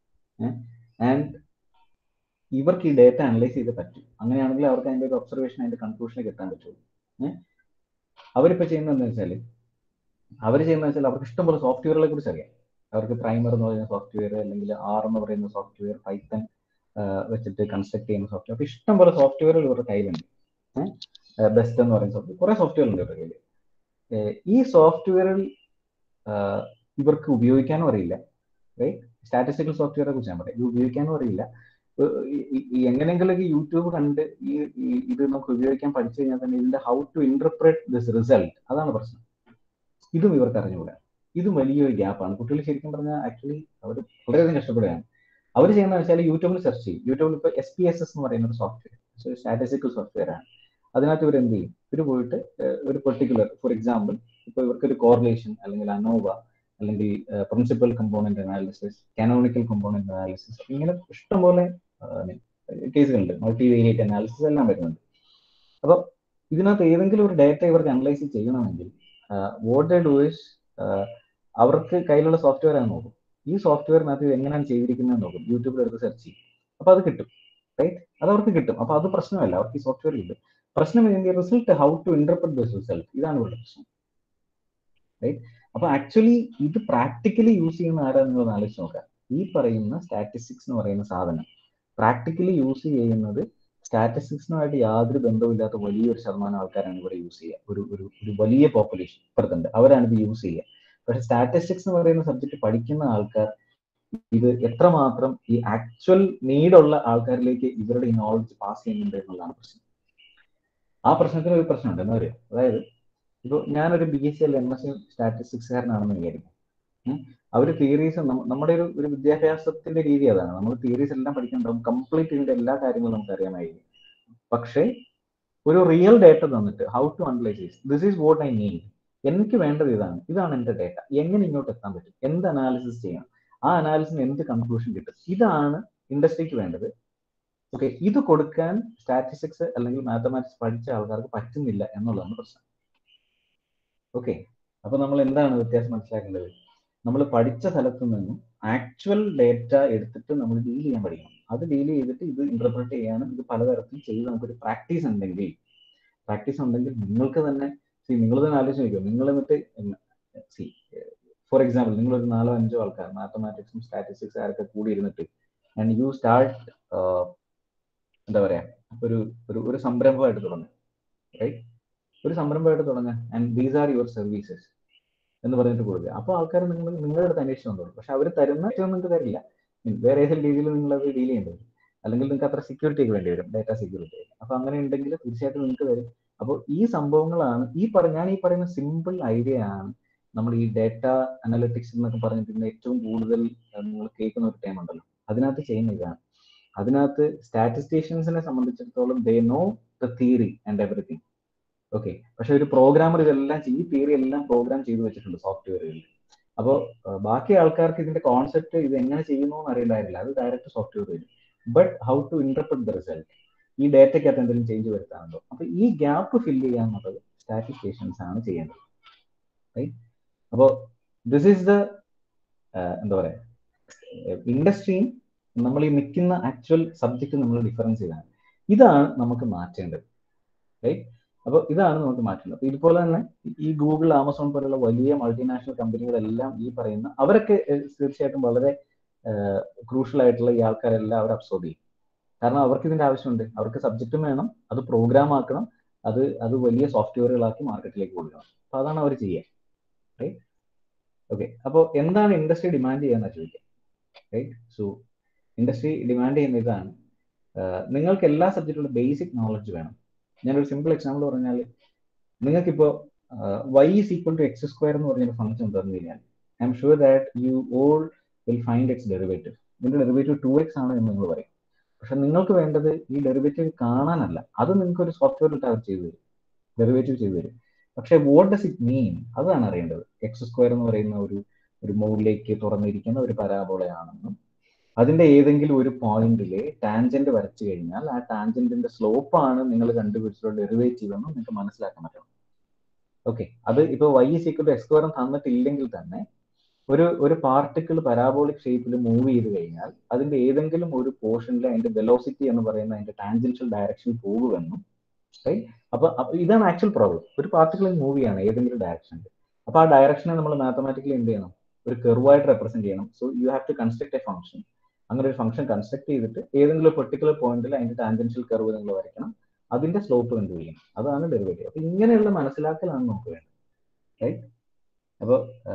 ആൻഡ് ഇവർക്ക് ഈ ഡേറ്റ അനലൈസ് ചെയ്ത് പറ്റും അങ്ങനെയാണെങ്കിൽ അവർക്ക് അതിന്റെ ഒരു ഒബ്സർവേഷൻ അതിന്റെ കൺക്ലൂഷനിൽ എത്താൻ പറ്റുള്ളൂ അവരിപ്പോ ചെയ്യുന്നത് എന്താ വെച്ചാൽ അവർ ചെയ്യുന്നത് വെച്ചാൽ അവർക്ക് ഇഷ്ടംപോലെ സോഫ്റ്റ്വെയറുകളെ കുറിച്ച് അറിയാം അവർക്ക് പ്രൈമർ എന്ന് പറയുന്ന സോഫ്റ്റ്വെയർ അല്ലെങ്കിൽ ആർ എന്ന് പറയുന്ന സോഫ്റ്റ്വെയർ പൈത്തൺ വെച്ചിട്ട് കൺസ്ട്രക്ട് ചെയ്യുന്ന സോഫ്റ്റ്വെയർ അപ്പൊ ഇഷ്ടംപോലെ സോഫ്റ്റ്വെയറുകൾ ഇവരുടെ കയ്യിലുണ്ട് ബെസ്റ്റ് എന്ന് പറയുന്ന സോഫ്റ്റ്വെയർ കുറെ സോഫ്റ്റ്വെയർ ഉണ്ട് ഇവരുടെ കയ്യിൽ ഈ സോഫ്റ്റ്വെയറിൽ ഇവർക്ക് ഉപയോഗിക്കാനും അറിയില്ല റൈറ്റ് സ്റ്റാറ്റിസ്റ്റിക്കൽ സോഫ്റ്റ്വെയറെ കുറിച്ച് ഞാൻ പറയാം ഇത് ഉപയോഗിക്കാനും അറിയില്ല എങ്ങനെയെങ്കിലൊക്കെ യൂട്യൂബ് കണ്ട് ഈ ഇത് നമുക്ക് ഉപയോഗിക്കാൻ പഠിച്ചു കഴിഞ്ഞാൽ തന്നെ ഇതിന്റെ how to interpret this result അതാണ് പ്രശ്നം ഇതും ഇവർക്ക് അറിഞ്ഞുകൂടാ ഇതും വലിയൊരു ഗ്യാപ്പാണ് കുട്ടികൾ ശരിക്കും പറഞ്ഞാൽ ആക്ച്വലി അവർ വളരെയധികം കഷ്ടപ്പെടുകയാണ് അവർ ചെയ്യുന്നത് വെച്ചാൽ യൂട്യൂബിൽ സെർച്ച് ചെയ്യും യൂട്യൂബിൽ ഇപ്പോൾ എസ് പി എസ് എസ് എന്ന് പറയുന്ന ഒരു സോഫ്റ്റ്വെയർ സ്റ്റാറ്റിസ്റ്റിക്കൽ സോഫ്റ്റ്വെയർ ആണ് അതിനകത്ത് ഇവർ എന്ത് ചെയ്യും ഇവർ പോയിട്ട് ഒരു പെർട്ടിക്കുലർ ഫോർ എക്സാമ്പിൾ ഇപ്പോൾ ഇവർക്ക് ഒരു കോറിലേഷൻ അല്ലെങ്കിൽ അനോവ അല്ലെങ്കിൽ principal component analysis canonical component analysis ഇങ്ങനെ ഇഷ്ടംപോലെ കേസുകളുണ്ട് മൾട്ടി വേരിയറ്റ് അനാലിസിസ് എല്ലാം വരുന്നുണ്ട് അപ്പോൾ ഇതിനകത്ത് ഏതെങ്കിലും ഒരു ഡേറ്റ ഇവർക്ക് അനലൈസ് ചെയ്യണമെങ്കിൽ വോട്ട് ദേ ഡു ഇസ് അവർക്ക് കയ്യിലുള്ള സോഫ്റ്റ്വെയർ ആണ് നോക്കും ഈ സോഫ്റ്റ്വെയറിനകത്ത് ഇത് എങ്ങനെയാണ് ചെയ്തിരിക്കുന്നത് നോക്കും യൂട്യൂബിൽ എടുത്ത് സെർച്ച് ചെയ്യും അപ്പൊ അത് കിട്ടും റൈറ്റ് അത് അവർക്ക് കിട്ടും അപ്പൊ അത് പ്രശ്നമല്ല അവർക്ക് ഈ സോഫ്റ്റ്വെയർ കിട്ടും പ്രശ്നം ഇതിന്റെ result how to interpret this result ഇതാണ് ഇവിടെ പ്രശ്നം റൈറ്റ് അപ്പൊ ആക്ച്വലി ഇത് പ്രാക്ടിക്കലി യൂസ് ചെയ്യുന്ന ആരാ നിങ്ങൾ ആലോചിച്ച് നോക്കാം ഈ പറയുന്ന സ്റ്റാറ്റിസ്റ്റിക്സ് എന്ന് പറയുന്ന സാധനം പ്രാക്ടിക്കലി യൂസ് ചെയ്യുന്നത് സ്റ്റാറ്റിസ്റ്റിക്സിനുമായിട്ട് യാതൊരു ബന്ധവുമില്ലാത്ത വലിയൊരു ശതമാനം ആൾക്കാരാണ് ഇവിടെ യൂസ് ചെയ്യുക ഒരു ഒരു ഒരു വലിയ പോപ്പുലേഷൻ ഇപ്പുറത്തുണ്ട് അവരാണ് ഇത് യൂസ് ചെയ്യുക പക്ഷെ സ്റ്റാറ്റിസ്റ്റിക്സ് എന്ന് പറയുന്ന സബ്ജക്ട് പഠിക്കുന്ന ആൾക്കാർ ഇത് എത്രമാത്രം ഈ ആക്ച്വൽ നീഡുള്ള ആൾക്കാരിലേക്ക് ഇവരുടെ ഈ നോളജ് പാസ് ചെയ്യുന്നുണ്ട് എന്നുള്ളതാണ് പ്രശ്നം ആ പ്രശ്നത്തിന് ഒരു പ്രശ്നമുണ്ട് എന്താ പറയുക അതായത് ഇപ്പോൾ ഞാനൊരു ബി എസ് സി അല്ല എം എസ് സി സ്റ്റാറ്റിസ്റ്റിക്സുകാരനാണെന്ന് വിചാരിക്കും അവർ തിയറീസ് നമ്മുടെ ഒരു ഒരു വിദ്യാഭ്യാസത്തിന്റെ രീതി അതാണ് നമ്മൾ തിയറീസ് എല്ലാം പഠിക്കുന്നുണ്ടാവും കംപ്ലീറ്റ് ഇതിന്റെ എല്ലാ കാര്യങ്ങളും നമുക്ക് അറിയാമായിരിക്കും പക്ഷേ ഒരു റിയൽ ഡേറ്റ തന്നിട്ട് how to analyse this is what I need എനിക്ക് വേണ്ടത് ഇതാണ് ഇതാണ് എന്റെ ഡേറ്റ എങ്ങനെ ഇങ്ങോട്ട് എത്താൻ പറ്റും എന്ത് അനാലിസിസ് ചെയ്യണം ആ അനാലിസിന് എന്ത് കൺക്ലൂഷൻ കിട്ടും ഇതാണ് ഇൻഡസ്ട്രിക്ക് വേണ്ടത് ഓക്കെ ഇത് കൊടുക്കാൻ സ്റ്റാറ്റിസ്റ്റിക്സ് അല്ലെങ്കിൽ മാത്തമാറ്റിക്സ് പഠിച്ച ആൾക്കാർക്ക് പറ്റുന്നില്ല എന്നുള്ളതാണ് പ്രശ്നം ഓക്കെ അപ്പൊ നമ്മൾ എന്താണ് വ്യത്യാസം മനസ്സിലാക്കേണ്ടത് നമ്മൾ പഠിച്ച സ്ഥലത്ത് നിന്നും ആക്ച്വൽ ഡേറ്റ എടുത്തിട്ട് നമ്മൾ ഡീൽ ചെയ്യാൻ പഠിക്കണം അത് ഡീൽ ചെയ്തിട്ട് ഇത് ഇന്റർപ്രറ്റ് ചെയ്യാനും ഇത് പലതരത്തിൽ ചെയ്ത് നമുക്കൊരു പ്രാക്ടീസ് ഉണ്ടെങ്കിൽ പ്രാക്ടീസ് ഉണ്ടെങ്കിൽ നിങ്ങൾക്ക് തന്നെ സി നിങ്ങൾ തന്നെ ആലോചിച്ച് നോക്കുക നിങ്ങൾ എന്നിട്ട് സി ഫോർ എക്സാമ്പിൾ നിങ്ങൾ ഒരു നാലോ അഞ്ചോ ആൾക്കാർ മാത്തമാറ്റിക്സും സ്റ്റാറ്റിസ്റ്റിക്സ് ആരൊക്കെ കൂടി ഇരുന്നിട്ട് ആൻഡ് യു സ്റ്റാർട്ട് എന്താ പറയാ ഒരു ഒരു ഒരു സംരംഭമായിട്ട് തുടങ്ങുക റൈറ്റ് ഒരു സംരംഭമായിട്ട് തുടങ്ങുക and these are your services എന്ന് പറഞ്ഞിട്ട് കൊടുക്കുക അപ്പോൾ ആൾക്കാർ നിങ്ങൾ നിങ്ങളുടെ അടുത്ത് അന്വേഷിച്ചു വന്നോളൂ പക്ഷെ അവർ തരുന്ന നിങ്ങൾക്ക് തരില്ല വേറെ ഏതെങ്കിലും രീതിയിൽ നിങ്ങൾ അത് ഡീൽ ചെയ്യേണ്ടി വരും അല്ലെങ്കിൽ നിങ്ങൾക്ക് അത്ര സെക്യൂരിറ്റി ഒക്കെ വേണ്ടി വരും ഡാറ്റ സെക്യൂരിറ്റി അപ്പൊ അങ്ങനെ ഉണ്ടെങ്കിൽ തീർച്ചയായിട്ടും നിങ്ങൾക്ക് തരും അപ്പോൾ ഈ സംഭവങ്ങളാണ് ഈ പറഞ്ഞ ഞാൻ ഈ പറയുന്ന സിമ്പിൾ ഐഡിയ ആണ് നമ്മൾ ഈ ഡാറ്റ അനലിറ്റിക്സ് എന്നൊക്കെ പറഞ്ഞിട്ട് ഏറ്റവും കൂടുതൽ നിങ്ങൾ കേൾക്കുന്ന ഒരു ടൈം ഉണ്ടല്ലോ അതിനകത്ത് ചെയ്യുന്ന ഇതാണ് അതിനകത്ത് സ്റ്റാറ്റിസ്റ്റീഷ്യൻസിനെ സംബന്ധിച്ചിടത്തോളം they know the theory and everything okay പക്ഷെ ഒരു പ്രോഗ്രാമർ ഇതെല്ലാം ഈ തിയറി എല്ലാം പ്രോഗ്രാം ചെയ്തു വെച്ചിട്ടുണ്ട് സോഫ്റ്റ്വെയറുകളിൽ അപ്പോൾ ബാക്കി ആൾക്കാർക്ക് ഇതിന്റെ കോൺസെപ്റ്റ് ഇത് എങ്ങനെ ചെയ്യുന്നു എന്ന് അറിയണ്ടായിരുന്നില്ല അത് ഡയറക്റ്റ് സോഫ്റ്റ്വെയർ വരും but how to interpret the result ഈ ഡേറ്റയ്ക്കകത്ത് എന്തെങ്കിലും ചേഞ്ച് വരുത്താനുണ്ടോ അപ്പൊ ഈ ഗ്യാപ്പ് ഫില്ല് ചെയ്യാന്നുള്ളത് സ്റ്റാറ്റിസ്റ്റേഷൻസ് ആണ് ചെയ്യേണ്ടത് റൈറ്റ് അപ്പോൾ ദിസ് ഈസ് ദ എന്താ പറയാ ഇൻഡസ്ട്രിയും നമ്മൾ ഈ നിൽക്കുന്ന ആക്ച്വൽ സബ്ജക്റ്റ് നമ്മൾ ഡിഫറൻസ് ചെയ്താണ് ഇതാണ് നമുക്ക് മാറ്റേണ്ടത് റൈറ്റ് അപ്പോൾ ഇതാണ് നമുക്ക് മാറ്റേണ്ടത് അപ്പോൾ ഇതുപോലെ തന്നെ ഈ ഗൂഗിൾ ആമസോൺ പോലുള്ള വലിയ മൾട്ടിനാഷണൽ കമ്പനികളെല്ലാം ഈ പറയുന്ന അവരൊക്കെ തീർച്ചയായിട്ടും വളരെ ക്രൂഷ്യൽ ആയിട്ടുള്ള ഈ ആൾക്കാരെല്ലാം അവർ അബ്സോർബ് ചെയ്യും കാരണം അവർക്ക് ഇതിന്റെ ആവശ്യമുണ്ട് അവർക്ക് സബ്ജക്റ്റും വേണം അത് പ്രോഗ്രാം ആക്കണം അത് അത് വലിയ സോഫ്റ്റ്വെയറുകളാക്കി മാർക്കറ്റിലേക്ക് കൊടുക്കണം അപ്പൊ അതാണ് അവർ ചെയ്യുക റൈറ്റ് ഓക്കെ അപ്പോൾ എന്താണ് ഇൻഡസ്ട്രി ഡിമാൻഡ് ചെയ്യാന്ന് ചോദിക്കാം റൈറ്റ് സോ ഇൻഡസ്ട്രി ഡിമാൻഡ് ചെയ്യുന്ന ഇതാണ് നിങ്ങൾക്ക് എല്ലാ സബ്ജക്റ്റുകളും ബേസിക് നോളജ് വേണം ഞാനൊരു സിമ്പിൾ എക്സാമ്പിൾ പറഞ്ഞാൽ നിങ്ങൾക്കിപ്പോൾ Y is equal to X square എന്ന് പറഞ്ഞൊരു ഫംഗ്ഷൻ തന്നു കഴിഞ്ഞാൽ I'm sure that you all will find X derivative ഇതിന്റെ ഡെറിവേറ്റീവ് ടു എക്സ് ആണ് എന്ന് നിങ്ങൾ പറയും പക്ഷെ നിങ്ങൾക്ക് വേണ്ടത് ഈ ഡെറിവേറ്റീവ് കാണാനല്ല അത് നിങ്ങൾക്ക് ഒരു സോഫ്റ്റ്വെയറിൽ അവർ ചെയ്തു തരും ഡെറിവേറ്റീവ് ചെയ്തു തരും പക്ഷെ വാട്ട് ഡസ് ഇറ്റ് മീൻ അതാണ് അറിയേണ്ടത് എക്സ് സ്ക്വയർ എന്ന് പറയുന്ന ഒരു ഒരു മോഡിലേക്ക് തുറന്നിരിക്കുന്ന ഒരു പരാബോളയാണെന്നും അതിന്റെ ഏതെങ്കിലും ഒരു പോയിന്റിലെ ടാൻജന്റ് വരച്ചു കഴിഞ്ഞാൽ ആ ടാൻജന്റിന്റെ സ്ലോപ്പ് ആണ് നിങ്ങൾ കണ്ടുപിടിച്ചിട്ടുള്ള ഡെറിവേറ്റീവ് എന്ന് നിങ്ങൾക്ക് മനസ്സിലാക്കാൻ പറ്റണം ഓക്കെ അത് ഇപ്പൊ Y is equal to X square തന്നിട്ടില്ലെങ്കിൽ തന്നെ ഒരു ഒരു പാർട്ടിക്കിൾ പരാബോളിക് ഷേപ്പിൽ മൂവ് ചെയ്ത് കഴിഞ്ഞാൽ അതിന്റെ ഏതെങ്കിലും ഒരു പോർഷനിൽ അതിന്റെ വെലോസിറ്റി എന്ന് പറയുന്ന അതിന്റെ ടാൻജൻഷ്യൽ ഡയറക്ഷനിൽ പോകുമെന്നും റൈറ്റ് അപ്പൊ ഇതാണ് ആക്ച്വൽ പ്രോബ്ലം ഒരു പാർട്ടിക്കിൾ മൂവ് ചെയ്യാണ് ഏതെങ്കിലും ഡയറക്ഷനിൽ അപ്പൊ ആ ഡയറക്ഷനെ നമ്മൾ മാത്തമാറ്റിക്കലി എന്ത് ചെയ്യണം ഒരു കെർവായിട്ട് റെപ്രസെന്റ് ചെയ്യണം so you have to construct a function അങ്ങനെ ഒരു ഫംഗ്ഷൻ കൺസ്ട്രക്ട് ചെയ്തിട്ട് ഏതെങ്കിലും പെർട്ടിക്കുലർ പോയിന്റിൽ അതിന്റെ ടാൻജൻഷ്യൽ കർവ് നിങ്ങൾ വരയ്ക്കണം അതിന്റെ സ്ലോപ്പ് കണ്ടുപിടിക്കണം അതാണ് ഡെറിവേറ്റീവ് അപ്പൊ ഇങ്ങനെയുള്ള മനസ്സിലാക്കലാണ് നമുക്ക് വേണ്ടത് റൈറ്റ് അപ്പോൾ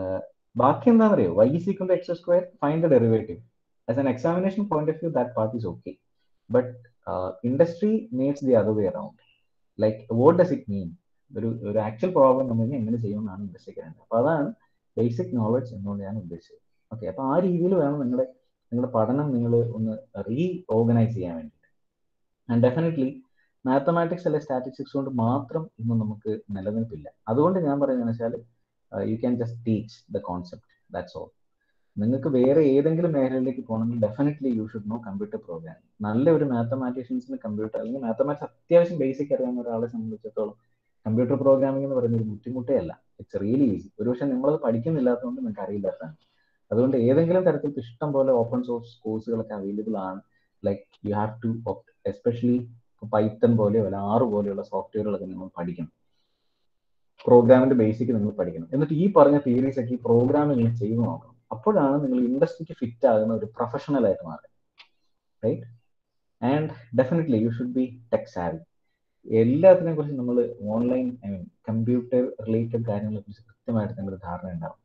ബാക്കി എന്താണെന്നറിയോ Y is equal to X square find the derivative as an examination point of view that part is okay but industry needs the other way around like what does it mean ഒരു ഒരു actual problem നമ്മൾ എങ്ങനെ ചെയ്യുമെന്നാണ് ഇൻഡസ്ട്രിക്ക് വേണ്ടത് അപ്പൊ അതാണ് basic knowledge എന്നുകൊണ്ട് ഞാൻ ഉദ്ദേശിച്ചത് ഓക്കെ അപ്പൊ ആ രീതിയിൽ വേണം നിങ്ങളുടെ നിങ്ങളുടെ പഠനം നിങ്ങൾ ഒന്ന് റീ ഓർഗനൈസ് ചെയ്യാൻ വേണ്ടിയിട്ട് ആൻഡ് ഡെഫിനറ്റ്ലി മാത്തമാറ്റിക്സ് അല്ലെ സ്റ്റാറ്റിസ്റ്റിക്സ് കൊണ്ട് മാത്രം ഇന്ന് നമുക്ക് നിലനിൽപ്പില്ല അതുകൊണ്ട് ഞാൻ പറയുന്നത് വെച്ചാൽ you can just teach the concept that's all നിങ്ങൾക്ക് വേറെ ഏതെങ്കിലും മേഖലയിലേക്ക് പോകണമെങ്കിൽ definitely you should know computer programming നല്ല ഒരു മാത്തമാറ്റീഷ്യൻസിന് കമ്പ്യൂട്ടർ അല്ലെങ്കിൽ മാത്തമാറ്റിക്സ് അത്യാവശ്യം ബേസിക് അറിയാവുന്ന ഒരാളെ സംബന്ധിച്ചിടത്തോളം കമ്പ്യൂട്ടർ പ്രോഗ്രാമിംഗ് എന്ന് പറയുന്ന ഒരു ബുദ്ധിമുട്ടേ അല്ല ഇറ്റ്സ് റിയലി ഈസി ഒരുപക്ഷെ നിങ്ങളത് പഠിക്കുന്നില്ലാത്തതുകൊണ്ട് നിങ്ങൾക്ക് അറിയില്ലാത്തതാണ് അതുകൊണ്ട് ഏതെങ്കിലും തരത്തിൽ ഇഷ്ടം പോലെ ഓപ്പൺ സോഴ്സ് കോഴ്സുകളൊക്കെ അവൈലബിൾ ആണ് like you have to especially Python പോലെയോ അല്ല ആറ് പോലെയുള്ള സോഫ്റ്റ്വെയറുകളൊക്കെ നിങ്ങൾ പഠിക്കണം പ്രോഗ്രാമിന്റെ ബേസിക് നിങ്ങൾ പഠിക്കണം എന്നിട്ട് ഈ പറഞ്ഞ തിയറീസ് ഒക്കെ ഈ പ്രോഗ്രാമിംഗ് ചെയ്തു നോക്കണം അപ്പോഴാണ് നിങ്ങൾ ഇൻഡസ്ട്രിക്ക് ഫിറ്റ് ആകുന്ന ഒരു പ്രൊഫഷണൽ ആയിട്ട് മാറുക right and definitely you should be tech savvy എല്ലാത്തിനെ കുറിച്ച് നമ്മൾ online I mean computer related കാര്യങ്ങളെ കുറിച്ച് കൃത്യമായിട്ട് നിങ്ങളുടെ ധാരണ ഉണ്ടാവും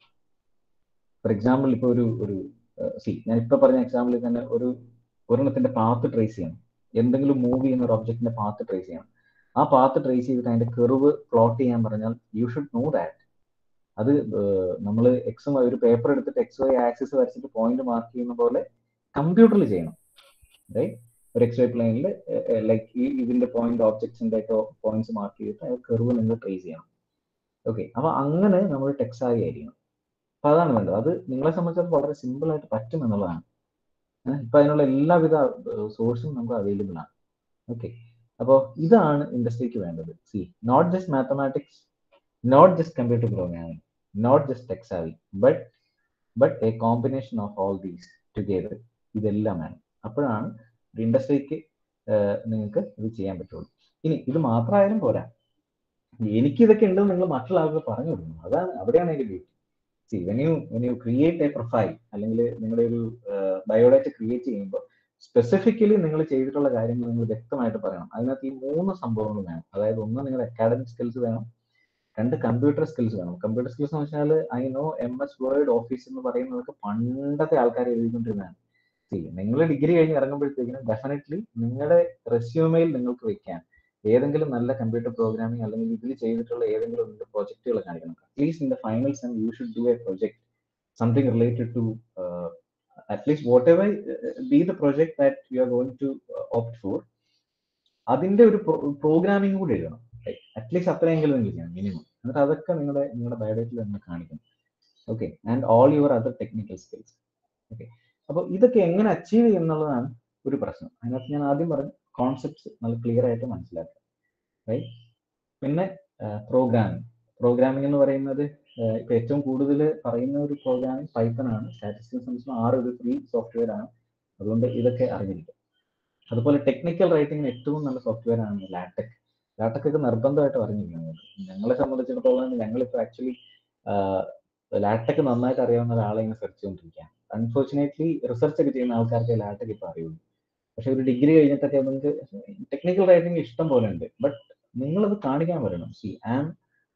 ഫോർ എക്സാമ്പിൾ ഇപ്പോൾ ഒരു ഒരു സി ഞാൻ ഇപ്പൊ പറഞ്ഞ എക്സാമ്പിളിൽ തന്നെ ഒരു ഒരെണ്ണത്തിന്റെ പാത്ത് ട്രേസ് ചെയ്യണം എന്തെങ്കിലും മൂവ് ചെയ്യുന്ന ഒരു ഒബ്ജക്റ്റിന്റെ പാത്ത് ട്രേസ് ചെയ്യണം ആ പാത്ത് ട്രേസ് ചെയ്തിട്ട് അതിന്റെ കെർവ് പ്ലോട്ട് ചെയ്യാൻ പറഞ്ഞാൽ യു ഷുഡ് നോ ദാറ്റ് അത് നമ്മൾ എക്സ് വൈ ഒരു പേപ്പർ എടുത്തിട്ട് എക്സ് വൈ ആക്സിസ് വരച്ചിട്ട് പോയിന്റ് മാർക്ക് ചെയ്യുന്ന പോലെ കമ്പ്യൂട്ടറിൽ ചെയ്യണം റൈറ്റ് ഒരു എക്സ് വൈ പ്ലെയിനിൽ ലൈക്ക് ഈ ഇതിന്റെ പോയിന്റ് ഓബ്ജക്ട്സിന്റെ ഒക്കെ പോയിന്റ്സ് മാർക്ക് ചെയ്തിട്ട് ആ കെർവ് നിങ്ങൾ ട്രേസ് ചെയ്യണം ഓക്കെ അപ്പൊ അങ്ങനെ നമ്മൾ ടെക്സാരി ആയിരിക്കണം അപ്പൊ അതാണ് വേണ്ടത് അത് നിങ്ങളെ സംബന്ധിച്ചത് വളരെ സിമ്പിൾ ആയിട്ട് പറ്റും എന്നുള്ളതാണ് ഇപ്പൊ അതിനുള്ള എല്ലാവിധ സോഴ്സും നമുക്ക് അവൈലബിൾ ആണ് ഓക്കെ അപ്പോൾ ഇതാണ് ഇൻഡസ്ട്രിക്ക് വേണ്ടത് see not just mathematics not just computer programming not just tech savvy but but a combination of all these together ഇതെല്ലാം വേണം അപ്പോഴാണ് ഒരു ഇൻഡസ്ട്രിക്ക് നിങ്ങൾക്ക് ഇത് ചെയ്യാൻ പറ്റുള്ളൂ ഇനി ഇത് മാത്രമായാലും പോരാ എനിക്ക് ഇതൊക്കെ ഉണ്ടെന്ന് നിങ്ങൾ മറ്റുള്ള ആൾക്ക് പറഞ്ഞു കൊടുക്കണം അതാണ് അവിടെയാണ് അതിന്റെ beauty see when you when you create a profile അല്ലെങ്കിൽ നിങ്ങളുടെ ഒരു ബയോഡാറ്റ ക്രിയേറ്റ് ചെയ്യുമ്പോൾ സ്പെസിഫിക്കലി നിങ്ങൾ ചെയ്തിട്ടുള്ള കാര്യങ്ങൾ നിങ്ങൾ വ്യക്തമായിട്ട് പറയണം അതിനകത്ത് ഈ മൂന്ന് സംഭവങ്ങൾ വേണം അതായത് ഒന്ന് നിങ്ങളുടെ അക്കാഡമിക് സ്കിൽസ് വേണം രണ്ട് കമ്പ്യൂട്ടർ സ്കിൽസ് വേണം കമ്പ്യൂട്ടർ സ്കിൽസ് എന്ന് വെച്ചാൽ I know M S Word Office എന്ന് പറയുന്നതൊക്കെ പണ്ടത്തെ ആൾക്കാർ എഴുതിക്കൊണ്ടിരുന്നതാണ് സി നിങ്ങൾ ഡിഗ്രി കഴിഞ്ഞ് ഇറങ്ങുമ്പോഴത്തേക്കിനും ഡെഫിനറ്റ്ലി നിങ്ങളുടെ റെസ്യൂമയിൽ നിങ്ങൾക്ക് വെക്കാൻ ഏതെങ്കിലും നല്ല കമ്പ്യൂട്ടർ പ്രോഗ്രാമിംഗ് അല്ലെങ്കിൽ ഇതിൽ ചെയ്തിട്ടുള്ള ഏതെങ്കിലും ഒന്ന് പ്രോജക്റ്റുകൾ കാണിക്കണം at least in the final sem you should do a project something related to at least whatever be the project that you are going to opt for അതിന്റെ ഒരു പ്രോഗ്രാമിംഗ് കൂടി എഴുതണം അറ്റ്ലീസ്റ്റ് അത്രയെങ്കിലും നിങ്ങൾ ചെയ്യണം മിനിമം എന്നിട്ട് അതൊക്കെ നിങ്ങളുടെ നിങ്ങളുടെ ബയോഡേറ്റിൽ നിങ്ങൾ കാണിക്കണം okay and all your other technical skills okay അപ്പോൾ ഇതൊക്കെ എങ്ങനെ അച്ചീവ് ചെയ്യുന്നുള്ളതാണ് ഒരു പ്രശ്നം അതിനകത്ത് ഞാൻ ആദ്യം പറഞ്ഞു കോൺസെപ്റ്റ്സ് നല്ല ക്ലിയർ ആയിട്ട് മനസ്സിലാക്കുക റൈറ്റ് പിന്നെ പ്രോഗ്രാമിംഗ് പ്രോഗ്രാമിംഗ് എന്ന് പറയുന്നത് ഇപ്പൊ ഏറ്റവും കൂടുതൽ പറയുന്ന ഒരു പ്രോഗ്രാമിംഗ് പൈത്തൺ ആണ് സ്റ്റാറ്റിസ്റ്റിക്സ് സംബന്ധിച്ച് ആറ് ഒരു ഫ്രീ സോഫ്റ്റ്വെയർ ആണ് അതുകൊണ്ട് ഇതൊക്കെ അറിഞ്ഞിരിക്കും അതുപോലെ ടെക്നിക്കൽ റൈറ്റിംഗിന് ഏറ്റവും നല്ല സോഫ്റ്റ്വെയർ ആണ് ലാറ്റക് ലാറ്റക് ഒക്കെ നിർബന്ധമായിട്ട് അറിഞ്ഞിരിക്കണം ഞങ്ങളെ സംബന്ധിച്ചിടത്തോളം ഞങ്ങളിപ്പോൾ ആക്ച്വലി ലാറ്റക് നന്നായിട്ട് അറിയാവുന്ന ഒരാളെ ഇങ്ങനെ സെർച്ച് ചെയ്തുകൊണ്ടിരിക്കുകയാണ് അൺഫോർച്ചുനേറ്റ്ലി റിസർച്ച് ഒക്കെ ചെയ്യുന്ന ആൾക്കാർക്ക് ലാറ്റക് ഇപ്പോൾ അറിയുള്ളൂ പക്ഷെ ഒരു ഡിഗ്രി കഴിഞ്ഞിട്ടൊക്കെ നിങ്ങൾക്ക് ടെക്നിക്കൽ റൈറ്റിംഗ് ഇഷ്ടം പോലെ ഉണ്ട് ബട്ട് നിങ്ങളത് കാണിക്കാൻ വരണം see I am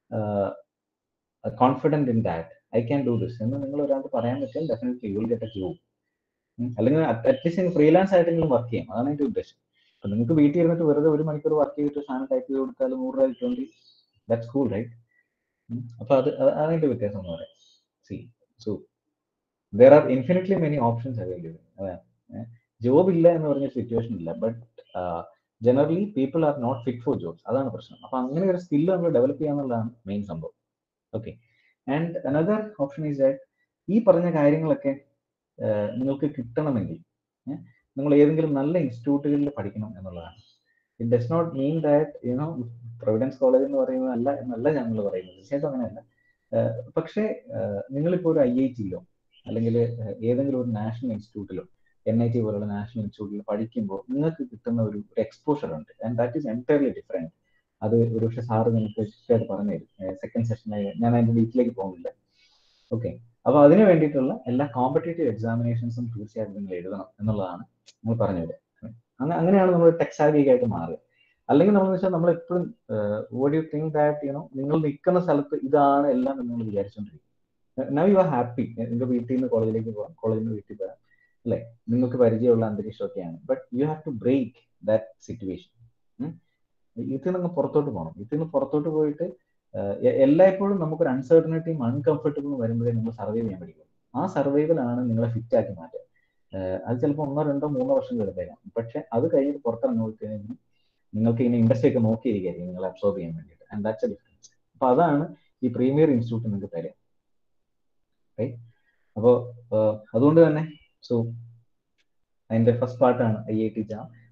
confident in that I can do this എന്ന് നിങ്ങൾ ഒരാൾക്ക് പറയാൻ പറ്റിയാൽ definitely you will get a job അല്ലെങ്കിൽ അറ്റ്ലീസ്റ്റ് നിങ്ങൾ ഫ്രീലാൻസ് ആയിട്ടെങ്കിലും വർക്ക് ചെയ്യാം അതാണ് എൻ്റെ ഉദ്ദേശം അപ്പൊ നിങ്ങൾക്ക് വീട്ടിൽ ഇരുന്നിട്ട് വെറുതെ ഒരു മണിക്കൂർ വർക്ക് ചെയ്തിട്ട് സാധനം ടൈപ്പ് ചെയ്ത് കൊടുത്താൽ നൂറ് രൂപ കിട്ടുമെങ്കിൽ ദാറ്റ്സ് കൂൾ റൈറ്റ് അപ്പൊ അത് അതിന്റെ വ്യത്യാസം എന്ന് പറയാം see so there are infinitely many options available അതാണ് ജോബ് ഇല്ല എന്ന് പറഞ്ഞ സിറ്റുവേഷൻ ഇല്ല but generally people are not fit for jobs അതാണ് പ്രശ്നം അപ്പൊ അങ്ങനെ ഒരു സ്കില്ല് നമ്മൾ ഡെവലപ്പ് ചെയ്യാന്നുള്ളതാണ് മെയിൻ സംഭവം okay and another option is that ഈ പറഞ്ഞ കാര്യങ്ങളൊക്കെ നിങ്ങൾക്ക് കിട്ടണമെങ്കിൽ നിങ്ങൾ ഏതെങ്കിലും നല്ല ഇൻസ്റ്റിറ്റ്യൂട്ടുകളിൽ പഠിക്കണം എന്നുള്ളതാണ് it does not mean that you know Providence College എന്ന് പറയുന്നത് അല്ല എന്നല്ല ഞങ്ങൾ പറയുന്നത് തീർച്ചയായിട്ടും അങ്ങനെയല്ല പക്ഷേ നിങ്ങളിപ്പോൾ ഒരു ഐ ഐ ടിയിലോ അല്ലെങ്കിൽ ഏതെങ്കിലും ഒരു നാഷണൽ ഇൻസ്റ്റിറ്റ്യൂട്ടിലോ എൻ ഐ ടി പോലുള്ള നാഷണൽ ഇൻസ്റ്റിറ്റ്യൂട്ടിൽ പഠിക്കുമ്പോൾ നിങ്ങൾക്ക് കിട്ടുന്ന ഒരു എക്സ്പോഷർ ഉണ്ട് and that is entirely different അത് ഒരുപക്ഷെ സാറ് നിങ്ങൾക്ക് കൃത്യമായിട്ട് പറഞ്ഞു തരും സെക്കൻഡ് സെഷനായി ഞാൻ അതിന്റെ വീട്ടിലേക്ക് പോകുന്നില്ല ഓക്കെ അപ്പൊ അതിന് വേണ്ടിയിട്ടുള്ള എല്ലാ കോമ്പറ്റേറ്റീവ് എക്സാമിനേഷൻസും തീർച്ചയായിട്ടും നിങ്ങൾ എഴുതണം എന്നുള്ളതാണ് നമ്മൾ പറഞ്ഞത് അങ്ങനെ അങ്ങനെയാണ് നമ്മൾ ടെക്സാവിക് ആയിട്ട് മാറുക അല്ലെങ്കിൽ നമ്മൾ വെച്ചാൽ നമ്മൾ എപ്പോഴും what you think that you know നിങ്ങൾ നിൽക്കുന്ന സ്ഥലത്ത് ഇതാണ് എല്ലാം നിങ്ങൾ വിചാരിച്ചുകൊണ്ടിരിക്കും നൗ യു ആർ ഹാപ്പി നിങ്ങൾക്ക് വീട്ടിൽ നിന്ന് കോളേജിലേക്ക് പോകാം കോളേജിൽ നിന്ന് വീട്ടിൽ പോകാം അല്ലെ നിങ്ങൾക്ക് പരിചയമുള്ള അന്തരീക്ഷമൊക്കെയാണ് but you have to break that situation ഇതിൽ നിന്ന് പുറത്തോട്ട് പോകണം ഇതിൽ നിന്ന് പുറത്തോട്ട് പോയിട്ട് എല്ലായ്പ്പോഴും നമുക്കൊരു അൺസർട്ടനിറ്റിയും അൺകംഫർട്ടബിളും വരുമ്പോഴേ നമ്മൾ സർവൈവ് ചെയ്യാൻ പഠിക്കും ആ സർവൈവലാണ് നിങ്ങളെ ഫിറ്റ് ആക്കി മാറ്റുക അത് ചിലപ്പോൾ ഒന്നോ രണ്ടോ മൂന്നോ വർഷം കിടത്തേക്കാം പക്ഷെ അത് കഴിഞ്ഞിട്ട് പുറത്തിറങ്ങി കഴിഞ്ഞാൽ നിങ്ങൾക്ക് ഇനി ഇൻഡസ്ട്രി ഒക്കെ നോക്കിയിരിക്കുകയായിരിക്കും നിങ്ങൾ അബ്സോർബ് ചെയ്യാൻ വേണ്ടിയിട്ട് ആൻഡ് ദാറ്റ്സ് എ ഡിഫറൻസ് അപ്പൊ അതാണ് ഈ പ്രീമിയർ ഇൻസ്റ്റിറ്റ്യൂട്ട് നിങ്ങൾക്ക് തരിക റൈറ്റ് അപ്പോൾ അതുകൊണ്ട് തന്നെ സോ അതിന്റെ ഫസ്റ്റ് പാർട്ടാണ് ഐ ഐ ടി ജാം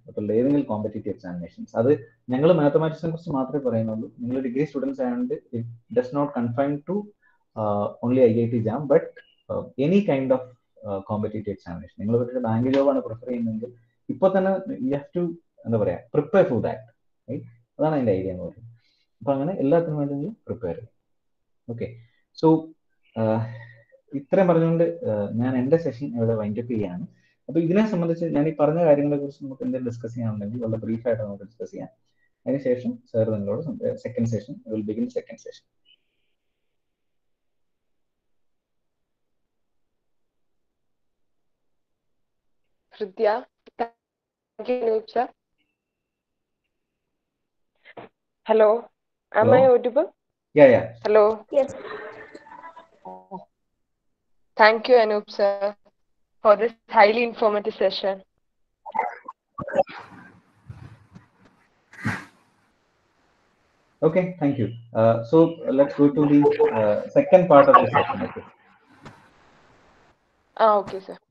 അപ്പോൾ ഏതെങ്കിലും കോമ്പറ്റേറ്റീവ് എക്സാമിനേഷൻസ് അത് ഞങ്ങൾ മാത്തമാറ്റിക്സിനെ കുറിച്ച് മാത്രമേ പറയുന്നുള്ളൂ നിങ്ങൾ ഡിഗ്രി സ്റ്റുഡൻസ് ആയതുകൊണ്ട് it does not confine to only I I T JAM but any kind of competitive examination നിങ്ങൾ ഒരു ബാങ്ക് ജോബാണ് പ്രിഫർ ചെയ്യുന്നതെങ്കിൽ ഇപ്പോൾ തന്നെ യു ഹാവ് ടു എന്താ പറയാ പ്രിപ്പയർ ഫോർ ദാറ്റ് റൈറ്റ് അതാണ് അതിന്റെ ഐഡിയ എന്ന് പറയുന്നത് അപ്പൊ അങ്ങനെ എല്ലാത്തിനും വേണ്ടി നിങ്ങൾ പ്രിപ്പയർ ചെയ്യും ഓക്കെ സോ ഇത്രയും പറഞ്ഞുകൊണ്ട് ഞാൻ എന്റെ സെഷൻ ഇവിടെ വൈൻഡപ്പ് ചെയ്യാണ് അപ്പൊ ഇതിനെ സംബന്ധിച്ച് ഞാൻ ഈ പറഞ്ഞ കാര്യങ്ങളെ കുറിച്ച് നമുക്ക് എന്തെങ്കിലും ഡിസ്കസ് ചെയ്യാനുണ്ടെങ്കിൽ വളരെ ബ്രീഫ് ആയിട്ട് നമുക്ക് ഡിസ്കസ് ചെയ്യാം അതിനുശേഷം സാർ നിങ്ങളോട് second session will begin second session Fridya, thank you, Anup sir. Hello, am I Hello? audible? Yeah, yeah. Hello. Yes. Thank you, Anup sir, for this highly informative session. Okay, thank you. Uh, so let's go to the uh, second part of the session. Okay. Ah, okay, sir.